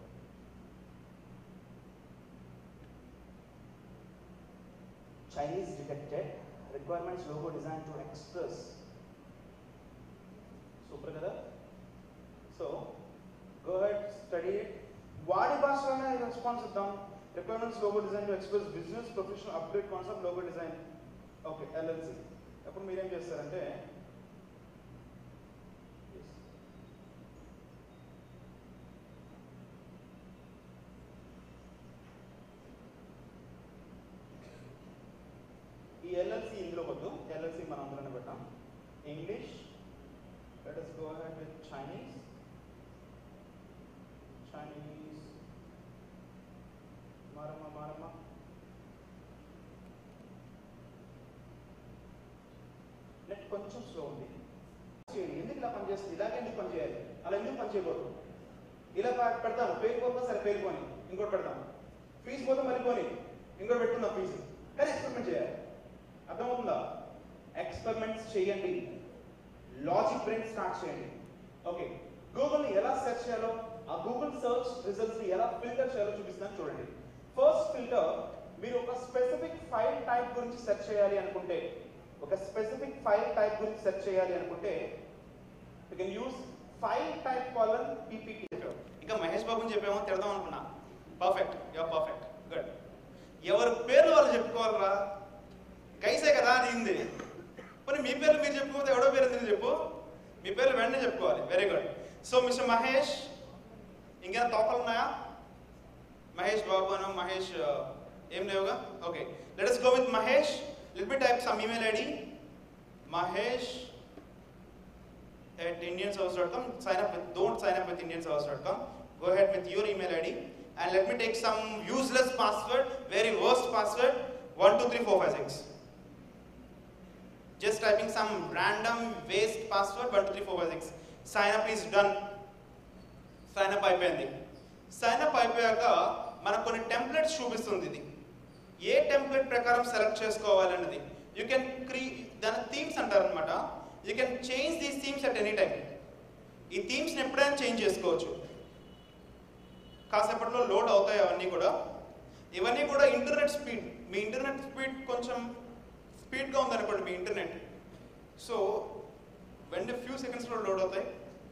Chinese detected requirements logo design to express super కదా సో గో హెడ్ స్టడీ వాడి భాషలోనే రెస్పాన్స్ ఇద్దాం requirements logo design to express business professional update concept logo design okay LLC అప్పుడు మీరేం చేస్తారంటే ఈ ఎల్ఎల్సి ఇందులో వద్దు ఎల్ఎల్సి మనం అందులోనే పెట్టాం English let us go ahead with Chinese Chinese మారమ్మ మారమ్మ నెట్ కొంచెం స్లో ఉంది చేయండి ఎందుకు ఇలా పనిచేస్తుంది ఇలాగే ఎందుకు పని చేయాలి అలా ఎందుకు పని చేయకూడదు ఇలా పె- పెడతాను పేరుకోకపోతే సరే పేరుకొని ఇంకోటి పెడతాం ఫీజు పోతే మళ్ళీ పోని ఇంకోటి పెట్టుకుందాం ఫీజు కానీ ఎక్స్పెరిమెంట్ చేయాలి అర్థమవుతుందా ఎక్స్పెరిమెంట్స్ చేయండి లాజిక్ బ్రెయిన్ స్టార్ట్ చేయండి ఓకే గూగుల్ ని ఎలా సెర్చ్ చేయాలో ఆ గూగుల్ సెర్చ్ రిజల్ట్స్ ని ఎలా ఫిల్టర్ చేయాలో చూపిస్తాను చూడండి ఫస్ట్ ఫిల్టర్ మీరు ఒక స్పెసిఫిక్ ఫైల్ టైప్ గురించి సెర్చ్ చేయాలి అనుకుంటే ఒక స్పెసిఫిక్ ఫైల్ టైప్ గురించి సెర్చ్ చేయాలి అనుకుంటే you can use file type colon PPT ఇంకా మహేష్ బాబుని చెప్పేమో తిడదాం అనుకున్నా పర్ఫెక్ట్ యువర్ పర్ఫెక్ట్ గుడ్ ఎవరి పేర్లు వాళ్ళు చెప్పుకోవాలరా గైసే కదా అది ఇంది పోనీ మీ పేర్లు మీరు చెప్పుకోతే ఎవడో పేరు ఎందుకు చెప్పు మీ పేర్లు వెంటనే చెప్పుకోవాలి very good so mister Mahesh ఇంకేమైనా తోకలు ఉన్నాయా మహేష్ బాబు అను మహేష్ ఆ, ఏం లేవుగా okay let us go with Mahesh let be type some email ID Mahesh at indianservice.com sign up with don't sign up with indianservice.com go ahead with your email id and let me take some useless password very worst password 123456 just typing some random waste password one two three four five six sign up is done sign up అయిపోయింది sign up అయిపోయాక మనకు కొన్ని templates చూపిస్తుంది ఇది ఏ template ప్రకారం select చేసుకోవాలన్నది you can క్రీ దాని థీమ్స్ అంటారు అనమాట you can change these themes at any time ఈ థీమ్స్ని ఎప్పుడైనా చేంజ్ చేసుకోవచ్చు కాసేపట్లో లోడ్ అవుతాయి అవన్నీ కూడా ఇవన్నీ కూడా ఇంటర్నెట్ స్పీడ్ మీ ఇంటర్నెట్ స్పీడ్ కొంచెం స్పీడ్గా ఉందనుకోండి మీ ఇంటర్నెట్ సో వెంటనే ఫ్యూ సెకండ్స్లో లోడ్ అవుతాయి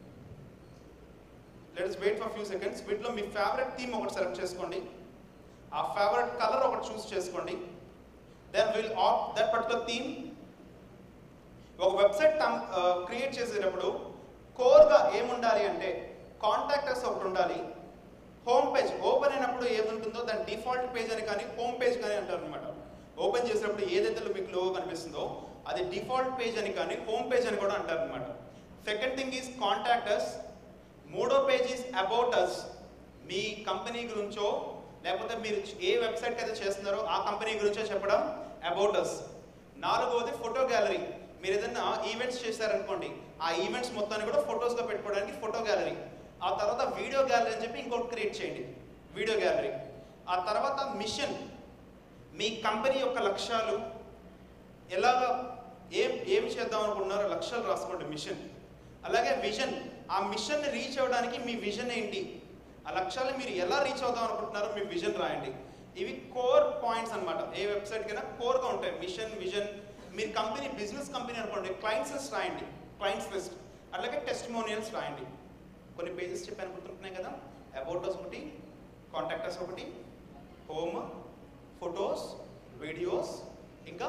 let's wait for few seconds వీటిలో మీ ఫేవరెట్ థీమ్ ఒకటి సెలెక్ట్ చేసుకోండి ఆ ఫేవరెట్ కలర్ ఒకటి చూస్ చేసుకోండి then will opt that particular theme ఒక వెబ్సైట్ క్రియేట్ చేసేటప్పుడు కోర్గా ఏముండాలి అంటే కాంటాక్టర్స్ ఒకటి ఉండాలి హోమ్ పేజ్ ఓపెన్ అయినప్పుడు ఏముంటుందో దాని డిఫాల్ట్ పేజ్ అని కానీ హోమ్ పేజ్ కానీ అంటారు అనమాట ఓపెన్ చేసినప్పుడు ఏదైతే మీకు లోగో కనిపిస్తుందో అది డిఫాల్ట్ పేజ్ అని కానీ హోమ్ పేజ్ అని కూడా అంటారు అనమాట సెకండ్ థింగ్ ఈజ్ కాంటాక్టర్స్ మూడో పేజ్ ఈజ్ అబౌట్ అస్ మీ కంపెనీ గురించో లేకపోతే మీరు ఏ వెబ్సైట్ అయితే చేస్తున్నారో ఆ కంపెనీ గురించో చెప్పడం అబౌట్ అస్ నాలుగవది ఫోటో గ్యాలరీ మీరు ఏదైనా ఈవెంట్స్ చేశారనుకోండి ఆ ఈవెంట్స్ మొత్తాన్ని కూడా ఫొటోస్గా పెట్టుకోవడానికి ఫోటో గ్యాలరీ ఆ తర్వాత వీడియో గ్యాలరీ అని చెప్పి ఇంకోటి క్రియేట్ చేయండి వీడియో గ్యాలరీ ఆ తర్వాత మిషన్ మీ కంపెనీ యొక్క లక్ష్యాలు ఎలాగ ఏం ఏం చేద్దాం అనుకుంటున్నారో లక్ష్యాలు రాసుకోండి మిషన్ అలాగే విజన్ ఆ మిషన్ని రీచ్ అవ్వడానికి మీ విజన్ ఏంటి ఆ లక్ష్యాలు మీరు ఎలా రీచ్ అవుదాం అనుకుంటున్నారో మీ విజన్ రాయండి ఇవి కోర్ పాయింట్స్ అనమాట ఏ వెబ్సైట్ కైనా కోర్గా ఉంటాయి మిషన్ విజన్ మీరు కంపెనీ బిజినెస్ కంపెనీ అనుకోండి క్లయింట్స్ లిస్ట్ రాయండి క్లయింట్స్ లిస్ట్ అలాగే టెస్టిమోనియల్స్ రాయండి కొన్ని పేజెస్ చెప్పాను గుర్తుంటున్నాయి కదా అబౌటస్ ఒకటి కాంటాక్టర్స్ ఒకటి హోమ్ ఫొటోస్ వీడియోస్ ఇంకా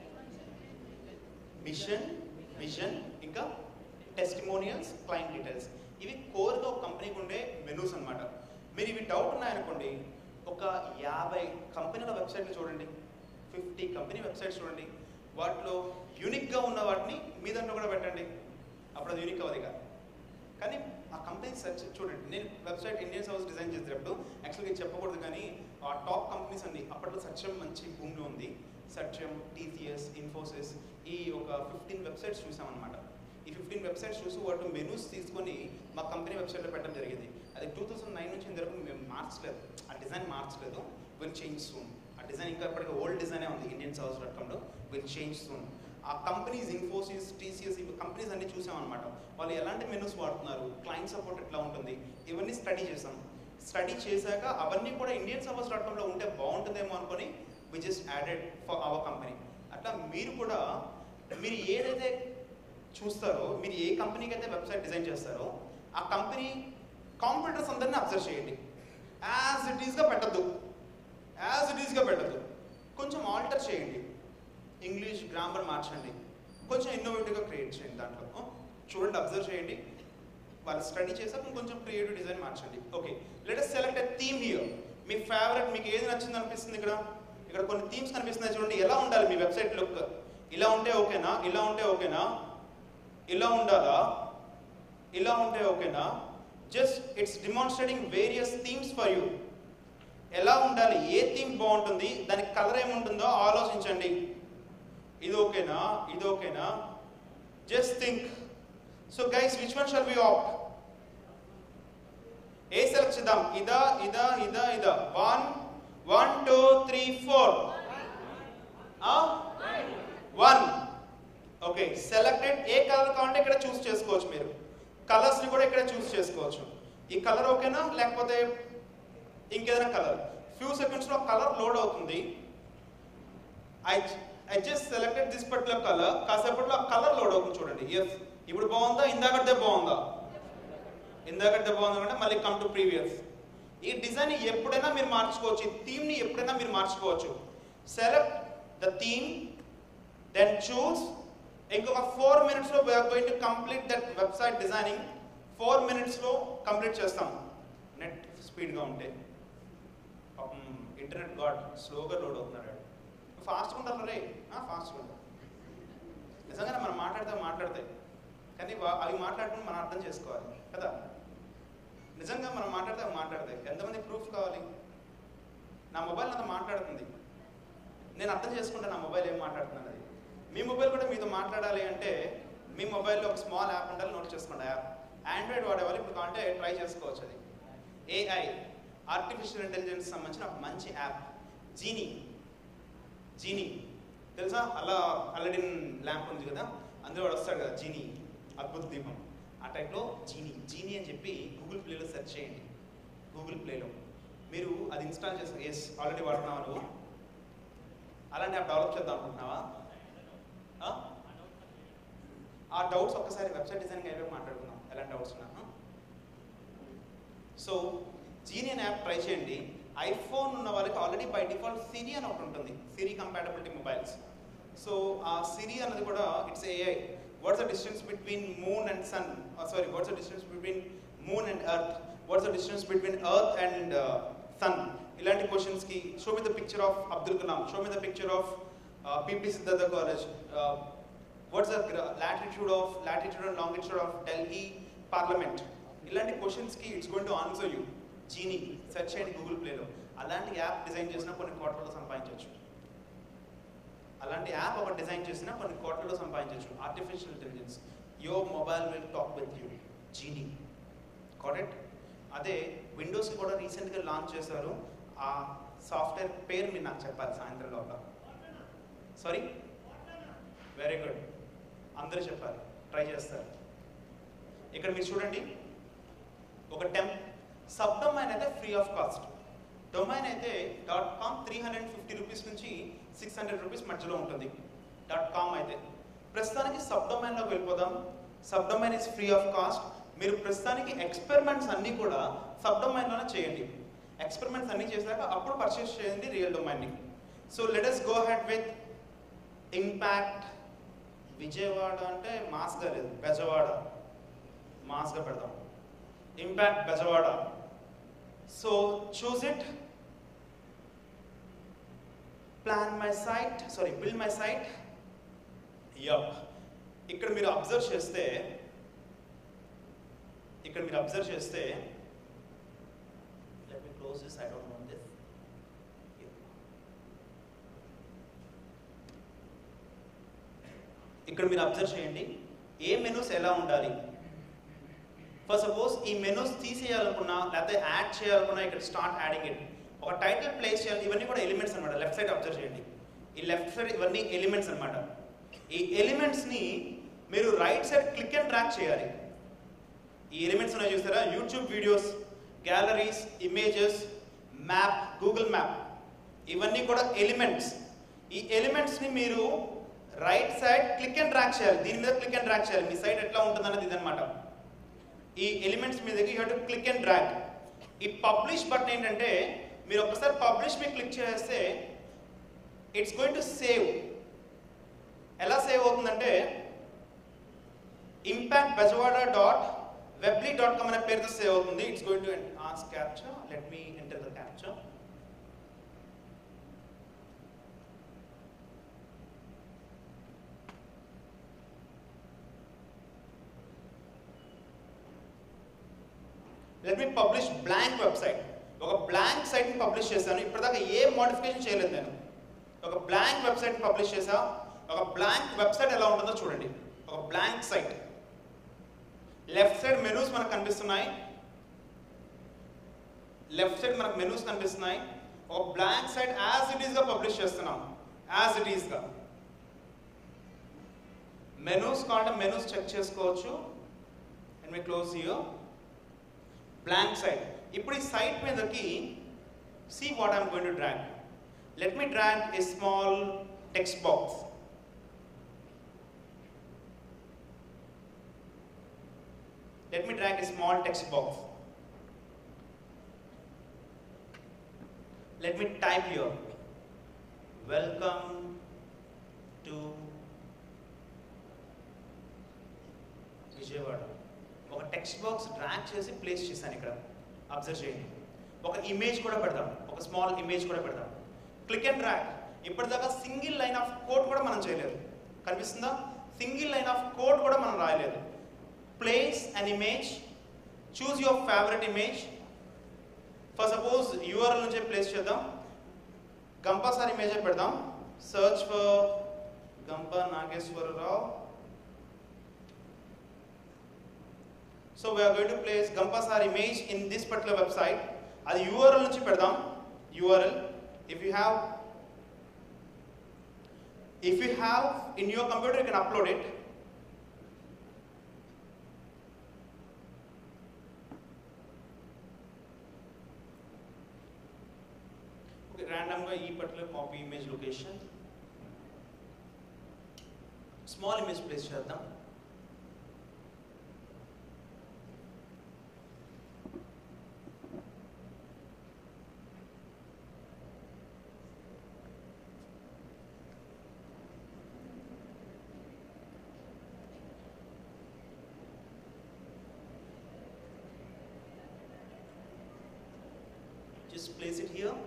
మిషన్ విజన్ ఇంకా టెస్టిమోనియల్స్ క్లయింట్ డీటెయిల్స్ ఇవి కోర్గా ఒక కంపెనీకి ఉండే మెనూస్ అన్నమాట మీరు ఇవి డౌట్ ఉన్నాయనుకోండి ఒక యాభై కంపెనీల వెబ్సైట్లు చూడండి ఫిఫ్టీ కంపెనీ వెబ్సైట్స్ చూడండి వాటిలో యూనిక్గా ఉన్న వాటిని మీ దాంట్లో కూడా పెట్టండి అప్పుడు అది యూనిక్ అవ్వదు కాదు కానీ ఆ కంపెనీ సెర్చ్ చూడండి నేను వెబ్సైట్ ఇండియన్స్ హౌస్ డిజైన్ చేసేటప్పుడు యాక్చువల్గా ఇది చెప్పకూడదు కానీ ఆ టాప్ కంపెనీస్ అన్ని అప్పట్లో సత్యం మంచి భూమిలో ఉంది సత్యం టీసీఎస్ ఇన్ఫోసిస్ ఈ ఒక ఫిఫ్టీన్ వెబ్సైట్స్ చూసామన్నమాట ఈ ఫిఫ్టీన్ వెబ్సైట్స్ చూసి వాటి మెనూస్ తీసుకొని మా కంపెనీ వెబ్సైట్లో పెట్టడం జరిగింది అది టూ థౌసండ్ నైన్ నుంచి ఇంతవరకు మేము మార్చలేదు ఆ డిజైన్ మార్చలేదు విల్ చేంజ్ సూన్ ఆ డిజైన్ ఇంకా ఇప్పటికీ ఓల్డ్ డిజైనే ఉంది ఇండియన్ హౌస్ డాట్ కామ్లో విల్ చేంజ్ సూన్ ఆ కంపెనీస్ ఇన్ఫోసిస్ టీసీఎస్ ఇవి కంపెనీస్ అన్ని చూసామన్నమాట వాళ్ళు ఎలాంటి మెనూస్ వాడుతున్నారు క్లయింట్ సపోర్ట్ ఎట్లా ఉంటుంది ఇవన్నీ స్టడీ చేసాం స్టడీ చేశాక అవన్నీ కూడా ఇండియన్ సర్వీస్ డాట్ కామ్లో ఉంటే బాగుంటుందేమో అనుకొని we just added for our company అట్లా మీరు కూడా మీరు ఏదైతే చూస్తారో మీరు ఏ కంపెనీకి అయితే వెబ్సైట్ డిజైన్ చేస్తారో ఆ కంపెనీ కాంపిటీటర్స్ అందరినీ అబ్జర్వ్ చేయండి యాజ్ ఇట్ ఈస్గా పెట్టద్దు యాజ్ ఇట్ ఈస్గా పెట్టద్దు కొంచెం ఆల్టర్ చేయండి ఇంగ్లీష్ గ్రామర్ మార్చండి కొంచెం ఇన్నోవేటివ్గా క్రియేట్ చేయండి దాంట్లో ఆ, చూడండి అబ్జర్వ్ చేయండి వాళ్ళు స్టడీ చేసాక కొంచెం క్రియేటివ్ డిజైన్ మార్చండి okay let us select a theme here మీ ఫేవరెట్ మీకు ఏది నచ్చింది అనిపిస్తుంది ఇక్కడ ఇక్కడ కొన్ని థీమ్స్ కనిపిస్తున్నాయి చూడండి ఎలా ఉండాలి మీ వెబ్సైట్ లుక్ ఇలా ఉంటే ఓకేనా ఇలా ఉంటే ఓకేనా ఇలా ఉండాలా ఇలా ఉంటే ఓకేనా just it's demonstrating various themes for you ఎలా ఉండాలి ఏ థీమ్ బాగుంటుంది దానికి కలర్ ఏముంటుందో ఆలోచించండి ఇది ఓకేనా ఇది ఓకేనా just think so guys which one shall be opt ఏ సెలెక్ట్ చేద్దాం ఇదా ఇదా ఇదా ఇదా one one two three four one okay selected ఏ కలర్ కావాలంటే ఇక్కడ చూస్ చేసుకోవచ్చు మీరు కలర్స్ ని కూడా ఇక్కడ చూస్ చేసుకోవచ్చు ఈ కలర్ ఓకేనా లేకపోతే ఇంకేదైనా కలర్ ఫ్యూ సెకండ్స్ లో కలర్ లోడ్ అవుతుంది I I just selected this particular colour కాసేపట్లో ఆ కలర్ లోడ్ అవుతుంది చూడండి ఎస్ ఇప్పుడు బాగుందా ఇందాకదే బాగుందా ఇందాకదే బాగుందా అంటే మళ్ళీ కమ్ టు ప్రీవియస్ ఈ డిజైన్ ఎప్పుడైనా మీరు మార్చుకోవచ్చు ఈ థీమ్ ని ఎప్పుడైనా మీరు మార్చుకోవచ్చు select the theme then choose ఇంకొక ఫోర్ మినిట్స్ లో we are going to complete that website designing four minutes లో కంప్లీట్ చేస్తాం నెట్ స్పీడ్ గా ఉంటే పాపం ఇంటర్నెట్ గాడ్ స్లోగా లోడ్ అవుతున్నాడు ఫాస్ట్గా ఉంటారు రే ఫాస్ట్గా ఉంటారు నిజంగానే మనం మాట్లాడితే మాట్లాడతాయి కానీ వా- అవి మాట్లాడుకుని మనం అర్థం చేసుకోవాలి కదా నిజంగా మనం మాట్లాడితే అవి మాట్లాడతాయి ఎంతమంది ప్రూఫ్ కావాలి నా మొబైల్ నాతో మాట్లాడుతుంది నేను అర్థం చేసుకుంటే నా మొబైల్ ఏం మాట్లాడుతున్నాను అది మీ మొబైల్ కూడా మీతో మాట్లాడాలి అంటే మీ మొబైల్లో ఒక స్మాల్ యాప్ ఉండాలి నోట్ చేసుకోండి యాప్ ఆండ్రాయిడ్ వాడేవాళ్ళు ఇప్పుడు కావాలంటే ట్రై చేసుకోవచ్చు అది ఏఐ ఆర్టిఫిషియల్ ఇంటెలిజెన్స్ సంబంధించిన ఒక మంచి యాప్ జీనీ జీనీ తెలుసా అలా అల్లడిన్ ల్యాంప్ ఉంది కదా అందులో వాడు వస్తాడు కదా జీనీ అద్భుత దీపం ఆ టైప్లో జీనీ జీనీ అని చెప్పి గూగుల్ ప్లేలో సెర్చ్ చేయండి గూగుల్ ప్లేలో మీరు అది ఇన్స్టాల్ చేస్తారు ఎస్ ఆల్రెడీ వాడుతున్నావా నువ్వు అలాంటి యాప్ డెవలప్ చేద్దాం అనుకుంటున్నావా ఆ? ఆ డౌట్స్ ఒక్కసారి వెబ్సైట్ డిజైనింగ్ అయిపోయి మాట్లాడుకుందాం ఎలాంటి డౌట్స్ ఉన్నా సో జీనియన్ యాప్ ట్రై చేయండి ఐఫోన్ ఉన్న వాళ్ళకి ఆల్రెడీ బై డిఫాల్ట్ సిరి అని ఒకటి ఉంటుంది సిరి కంపాటబిలిటీ మొబైల్స్ సో ఆ సిరి అన్నది కూడా it's AI what's the distance between moon and sun sorry what's the distance between moon and earth what's the distance between earth and sun ఇలాంటి క్వశ్చన్స్కి show me the picture of Abdul Kalam show me the picture of P P Siddhartha college what's the latitude of latitude and longitude of Delhi parliament ఇలాంటి క్వశ్చన్స్కి it's going to answer you Genie search చేయండి Google ప్లేలో అలాంటి app design చేసినా కొన్ని కోట్లలో సంపాదించవచ్చు అలాంటి యాప్ ఒకటి డిజైన్ చేసినా కొన్ని కోట్లలో సంపాదించవచ్చు artificial intelligence your mobile will talk with you Genie correct అదే విండోస్ కూడా రీసెంట్గా లాంచ్ చేశారు ఆ సాఫ్ట్వేర్ పేరు మీరు నాకు చెప్పాలి సాయంత్రం లోపల సారీ వెరీ గుడ్ అందరూ చెప్పాలి ట్రై చేస్తారు ఇక్కడ మీరు చూడండి ఒక టెంప్ సబ్ డొమైన్ అయితే ఫ్రీ ఆఫ్ కాస్ట్ డొమైన్ అయితే dot com three hundred fifty rupees నుంచి సిక్స్ హండ్రెడ్ రూపీస్ మధ్యలో ఉంటుంది డాట్ కామ్ అయితే ప్రస్తుతానికి సబ్ డొమైన్లోకి వెళ్ళిపోదాం sub domain is free of cost మీరు ప్రస్తుతానికి ఎక్స్పెరిమెంట్స్ అన్నీ కూడా సబ్ డొమైన్లోనే చేయండి ఎక్స్పెరిమెంట్స్ అన్నీ చేశాక అప్పుడు పర్చేస్ చేయండి రియల్ డొమైన్ని so let us go head with impact Vijayawada అంటే మాస్గా లేదు బెజవాడ మాస్గా పెడదాం impact Bezawada so choose it plan my site sorry build my site yup ఇక్కడ మీరు అబ్జర్వ్ చేస్తే ఇక్కడ మీరు అబ్జర్వ్ చేస్తే let me close this I don't want this ఇక్కడ మీరు అబ్జర్వ్ చేయండి ఏ మెనూస్ ఎలా ఉండాలి ఫర్ సపోజ్ ఈ మెనూస్ తీసేయాలనుకున్నా లేకపోతే యాడ్ చేయాలనుకున్నా ఇక్కడ స్టార్ట్ యాడింగ్ ఇట్ ఒక టైటిల్ ప్లేస్ చేయాలి ఇవన్నీ కూడా ఎలిమెంట్స్ అనమాట లెఫ్ట్ సైడ్ అబ్జర్వ్ చేయండి ఈ లెఫ్ట్ సైడ్ ఇవన్నీ ఎలిమెంట్స్ అనమాట ఈ ఎలిమెంట్స్ని మీరు right side click and track చేయాలి ఈ ఎలిమెంట్స్ ఉన్నాయి చూసారా YouTube videos galleries images map Google map ఇవన్నీ కూడా ఎలిమెంట్స్ ఈ ఎలిమెంట్స్ని మీరు right side click and track చేయాలి దీని మీద క్లిక్ అండ్ ట్రాక్ చేయాలి మీ సైడ్ ఎట్లా ఉంటుంది అన్నది ఇదనమాట ఈ ఎలిమెంట్స్ మీద you have to click and drag ఈ పబ్లిష్ బటన్ ఏంటంటే మీరు ఒకసారి పబ్లిష్ మీద క్లిక్ చేస్తే ఇట్స్ గోయింగ్ టు సేవ్ ఎలా సేవ్ అవుతుందంటే impact Bezawada dot Weebly dot com అనే పేరుతో సేవ్ అవుతుంది it's going to ask captcha let me enter the captcha let me publish blank website ఒక బ్లాంక్ సైట్ని పబ్లిష్ చేశాను ఇప్పటిదాకా ఏ మోడిఫికేషన్ చేయలేదు నేను ఒక బ్లాంక్ వెబ్సైట్ని పబ్లిష్ చేసా ఒక బ్లాంక్ వెబ్సైట్ ఎలా ఉంటుందో చూడండి ఒక blank site left side menus మనకు కనిపిస్తున్నాయి లెఫ్ట్ సైడ్ మనకు మెనూస్ కనిపిస్తున్నాయి ఒక బ్లాంక్ సైట్ యాజ్ ఇట్ ఈస్గా పబ్లిష్ చేస్తున్నాం యాజ్ ఇట్ ఈస్గా మెనూస్ కావాలంటే మెనూస్ చెక్ చేసుకోవచ్చు and me close your blank site ఇప్పుడు ఈ సైట్ మీదకి see what I'm going to drag let me drag a small text box let me drag a small text box let me type here welcome to Vijayawada ఒక text box drag చేసి place చేశాను ఇక్కడ observe చేయండి ఒక image కూడా పెడదాం ఒక small image కూడా పెడదాం క్లిక్ అండ్ డ్రాగ్ ఇప్పటిదాకా సింగిల్ లైన్ ఆఫ్ కోడ్ కూడా మనం చేయలేదు కనిపిస్తుందా సింగిల్ లైన్ ఆఫ్ కోడ్ కూడా మనం రాయలేదు place an image choose your favorite image for suppose URL నుంచే ప్లేస్ చేద్దాం గంపాసార్ ఇమేజ్ పెడదాం search for Gampa Nageshwara Rao. So we are going to place Gampas our image in this particular website. అది URL నుంచి పెడదాం URL. If you have if you have in your computer you can upload it. Okay, randomగా ఈ particular copy image location small image place చేద్దాం just place it here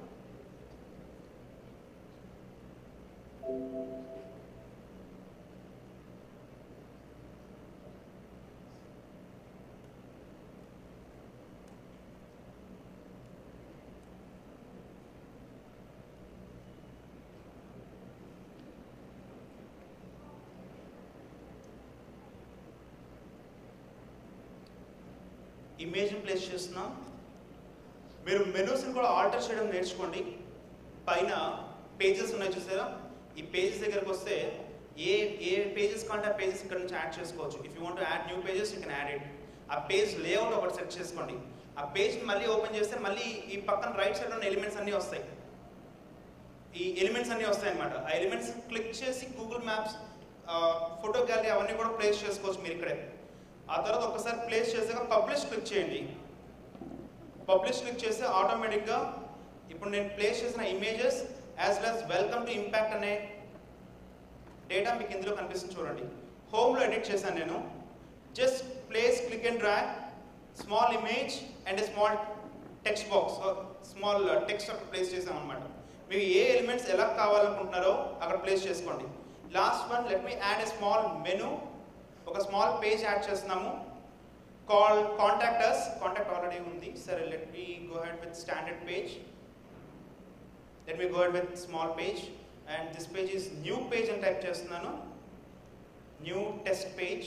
ఇమేజ్ని ప్లేస్ చేస్తున్నాం మీరు మెనూస్ని కూడా ఆల్టర్ చేయడం నేర్చుకోండి పైన పేజెస్ ఉన్నాయి చూసారా ఈ పేజెస్ దగ్గరకు వస్తే ఏ ఏ పేజెస్ కంటే ఆ పేజెస్ ఇక్కడ నుంచి యాడ్ చేసుకోవచ్చు if you want add new pages you can add it ఆ పేజ్ లేఅవుట్ ఒకటి సెట్ చేసుకోండి ఆ పేజ్ని మళ్ళీ ఓపెన్ చేస్తే మళ్ళీ ఈ పక్కన రైట్ సైడ్ ఉన్న ఎలిమెంట్స్ అన్నీ వస్తాయి ఈ ఎలిమెంట్స్ అన్నీ వస్తాయి అనమాట ఆ ఎలిమెంట్స్ క్లిక్ చేసి గూగుల్ మ్యాప్స్ ఫోటో గ్యాలరీ అవన్నీ కూడా ప్లేస్ చేసుకోవచ్చు మీరు ఇక్కడే ఆ తర్వాత ఒకసారి ప్లేస్ చేసాక పబ్లిష్ క్లిక్ చేయండి పబ్లిష్ క్లిక్ చేస్తే ఆటోమేటిక్గా ఇప్పుడు నేను ప్లేస్ చేసిన images as well as welcome to impact అనే డేటా మీకు ఇందులో కనిపిస్తుంది చూడండి హోమ్లో ఎడిట్ చేశాను నేను just place click and drag small image and small text box small text అక్కడ ప్లేస్ చేసాం అనమాట మీకు ఏ ఎలిమెంట్స్ ఎలా కావాలనుకుంటున్నారో అక్కడ ప్లేస్ చేసుకోండి last one let me add a small menu ఒక స్మాల్ పేజ్ యాడ్ చేస్తున్నాము call contact us contact already ఉంది సరే let me go head with standard page let me go head with small page and this page is new page అని type చేస్తున్నాను new test page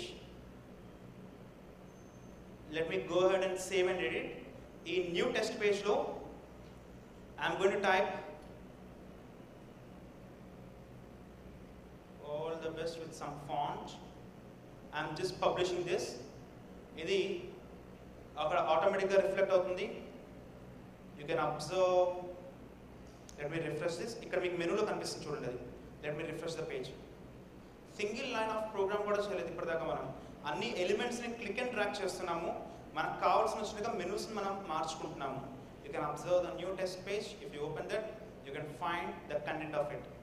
let me go head and save and edit ఈ new test పేజ్లో I'm going to type all the best with some font I'm just publishing this ఇది అక్కడ ఆటోమేటిక్గా reflect అవుతుంది you can observe let me refresh this ఇక్కడ మీకు మెనూలో కనిపిస్తుంది చూడండి అది let me refresh the page single line of program కూడా చేయలేదు ఇప్పటిదాకా మనం అన్ని ఎలిమెంట్స్ని క్లిక్ అండ్ ట్రాక్ చేస్తున్నాము మనకు కావాల్సిన వచ్చినట్టుగా మెనూస్ని మనం మార్చుకుంటున్నాము you can observe the new test page if you open that you can find the content of it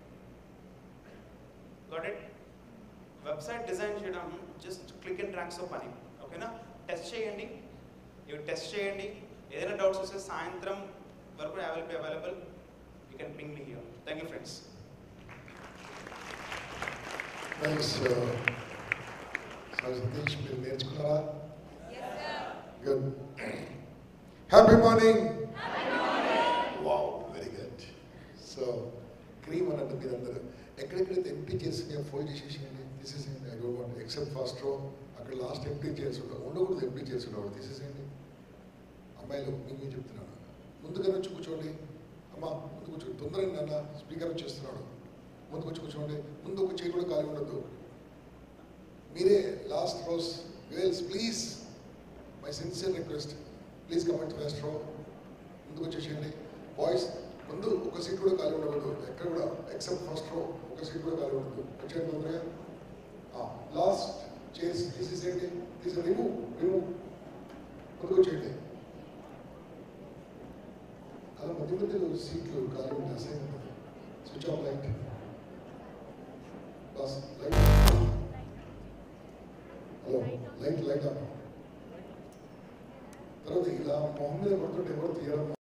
got it website design చేయడం జస్ట్ క్లిక్ అండ్ ట్రాక్స్తో పని ఓకేనా టెస్ట్ చేయండి ఇవి టెస్ట్ చేయండి ఏదైనా డౌట్స్ వస్తే సాయంత్రం వరకు available available you can ping me here thank you friends nice sir Satish మీరు నేర్చుకున్నారా good happy morning wow very good so cream అన్నట్టు మీరందరూ ఎక్కడెక్కడైతే ఎంపీ చేసి నేను ఫోన్ చేసేసేయండి తీసేసేయండి I don't want except first row అక్కడ లాస్ట్ ఎంపీ చేసి ఉండవు ఉండకూడదు ఎంపీ చేసి ఉండవు తీసేసేయండి అమ్మాయిలు మీకు నేను చెప్తున్నాను ముందుగా వచ్చి కూర్చోండి అమ్మ ముందు కూర్చోండి తొందరగా నాన్న స్పీకర్ వచ్చేస్తున్నాడు ముందుకు వచ్చి కూర్చోండి ముందు ఒక చేయి కూడా ఖాళీ ఉండదు మీరే last rows girls please my sincere request please comment first row ముందుకు వచ్చేసేయండి బాయ్స్ ముందు ఒక సీట్ కూడా ఖాళీ ఉండకూడదు ఎక్కడ కూడా ఎక్సెప్ట్ ఫస్ట్ రో ఒక సీట్ కూడా ఖాళీ ఉండదు వచ్చేయండి తొందరగా లాస్ట్ చేసి తీసేసేయండి తీసే రిమూవ్ రిమూవ్ ముందుకు వచ్చేయండి అలా మధ్య మధ్యలో సీట్లు ఖాళీ ఉంటే అసహ్యం ఉంటుంది స్విచ్ ఆఫ్ లైట్ బస్ light hello light light off తర్వాత ఇలా మొహం మీద పడుతుంటే ఎవరు తీయడం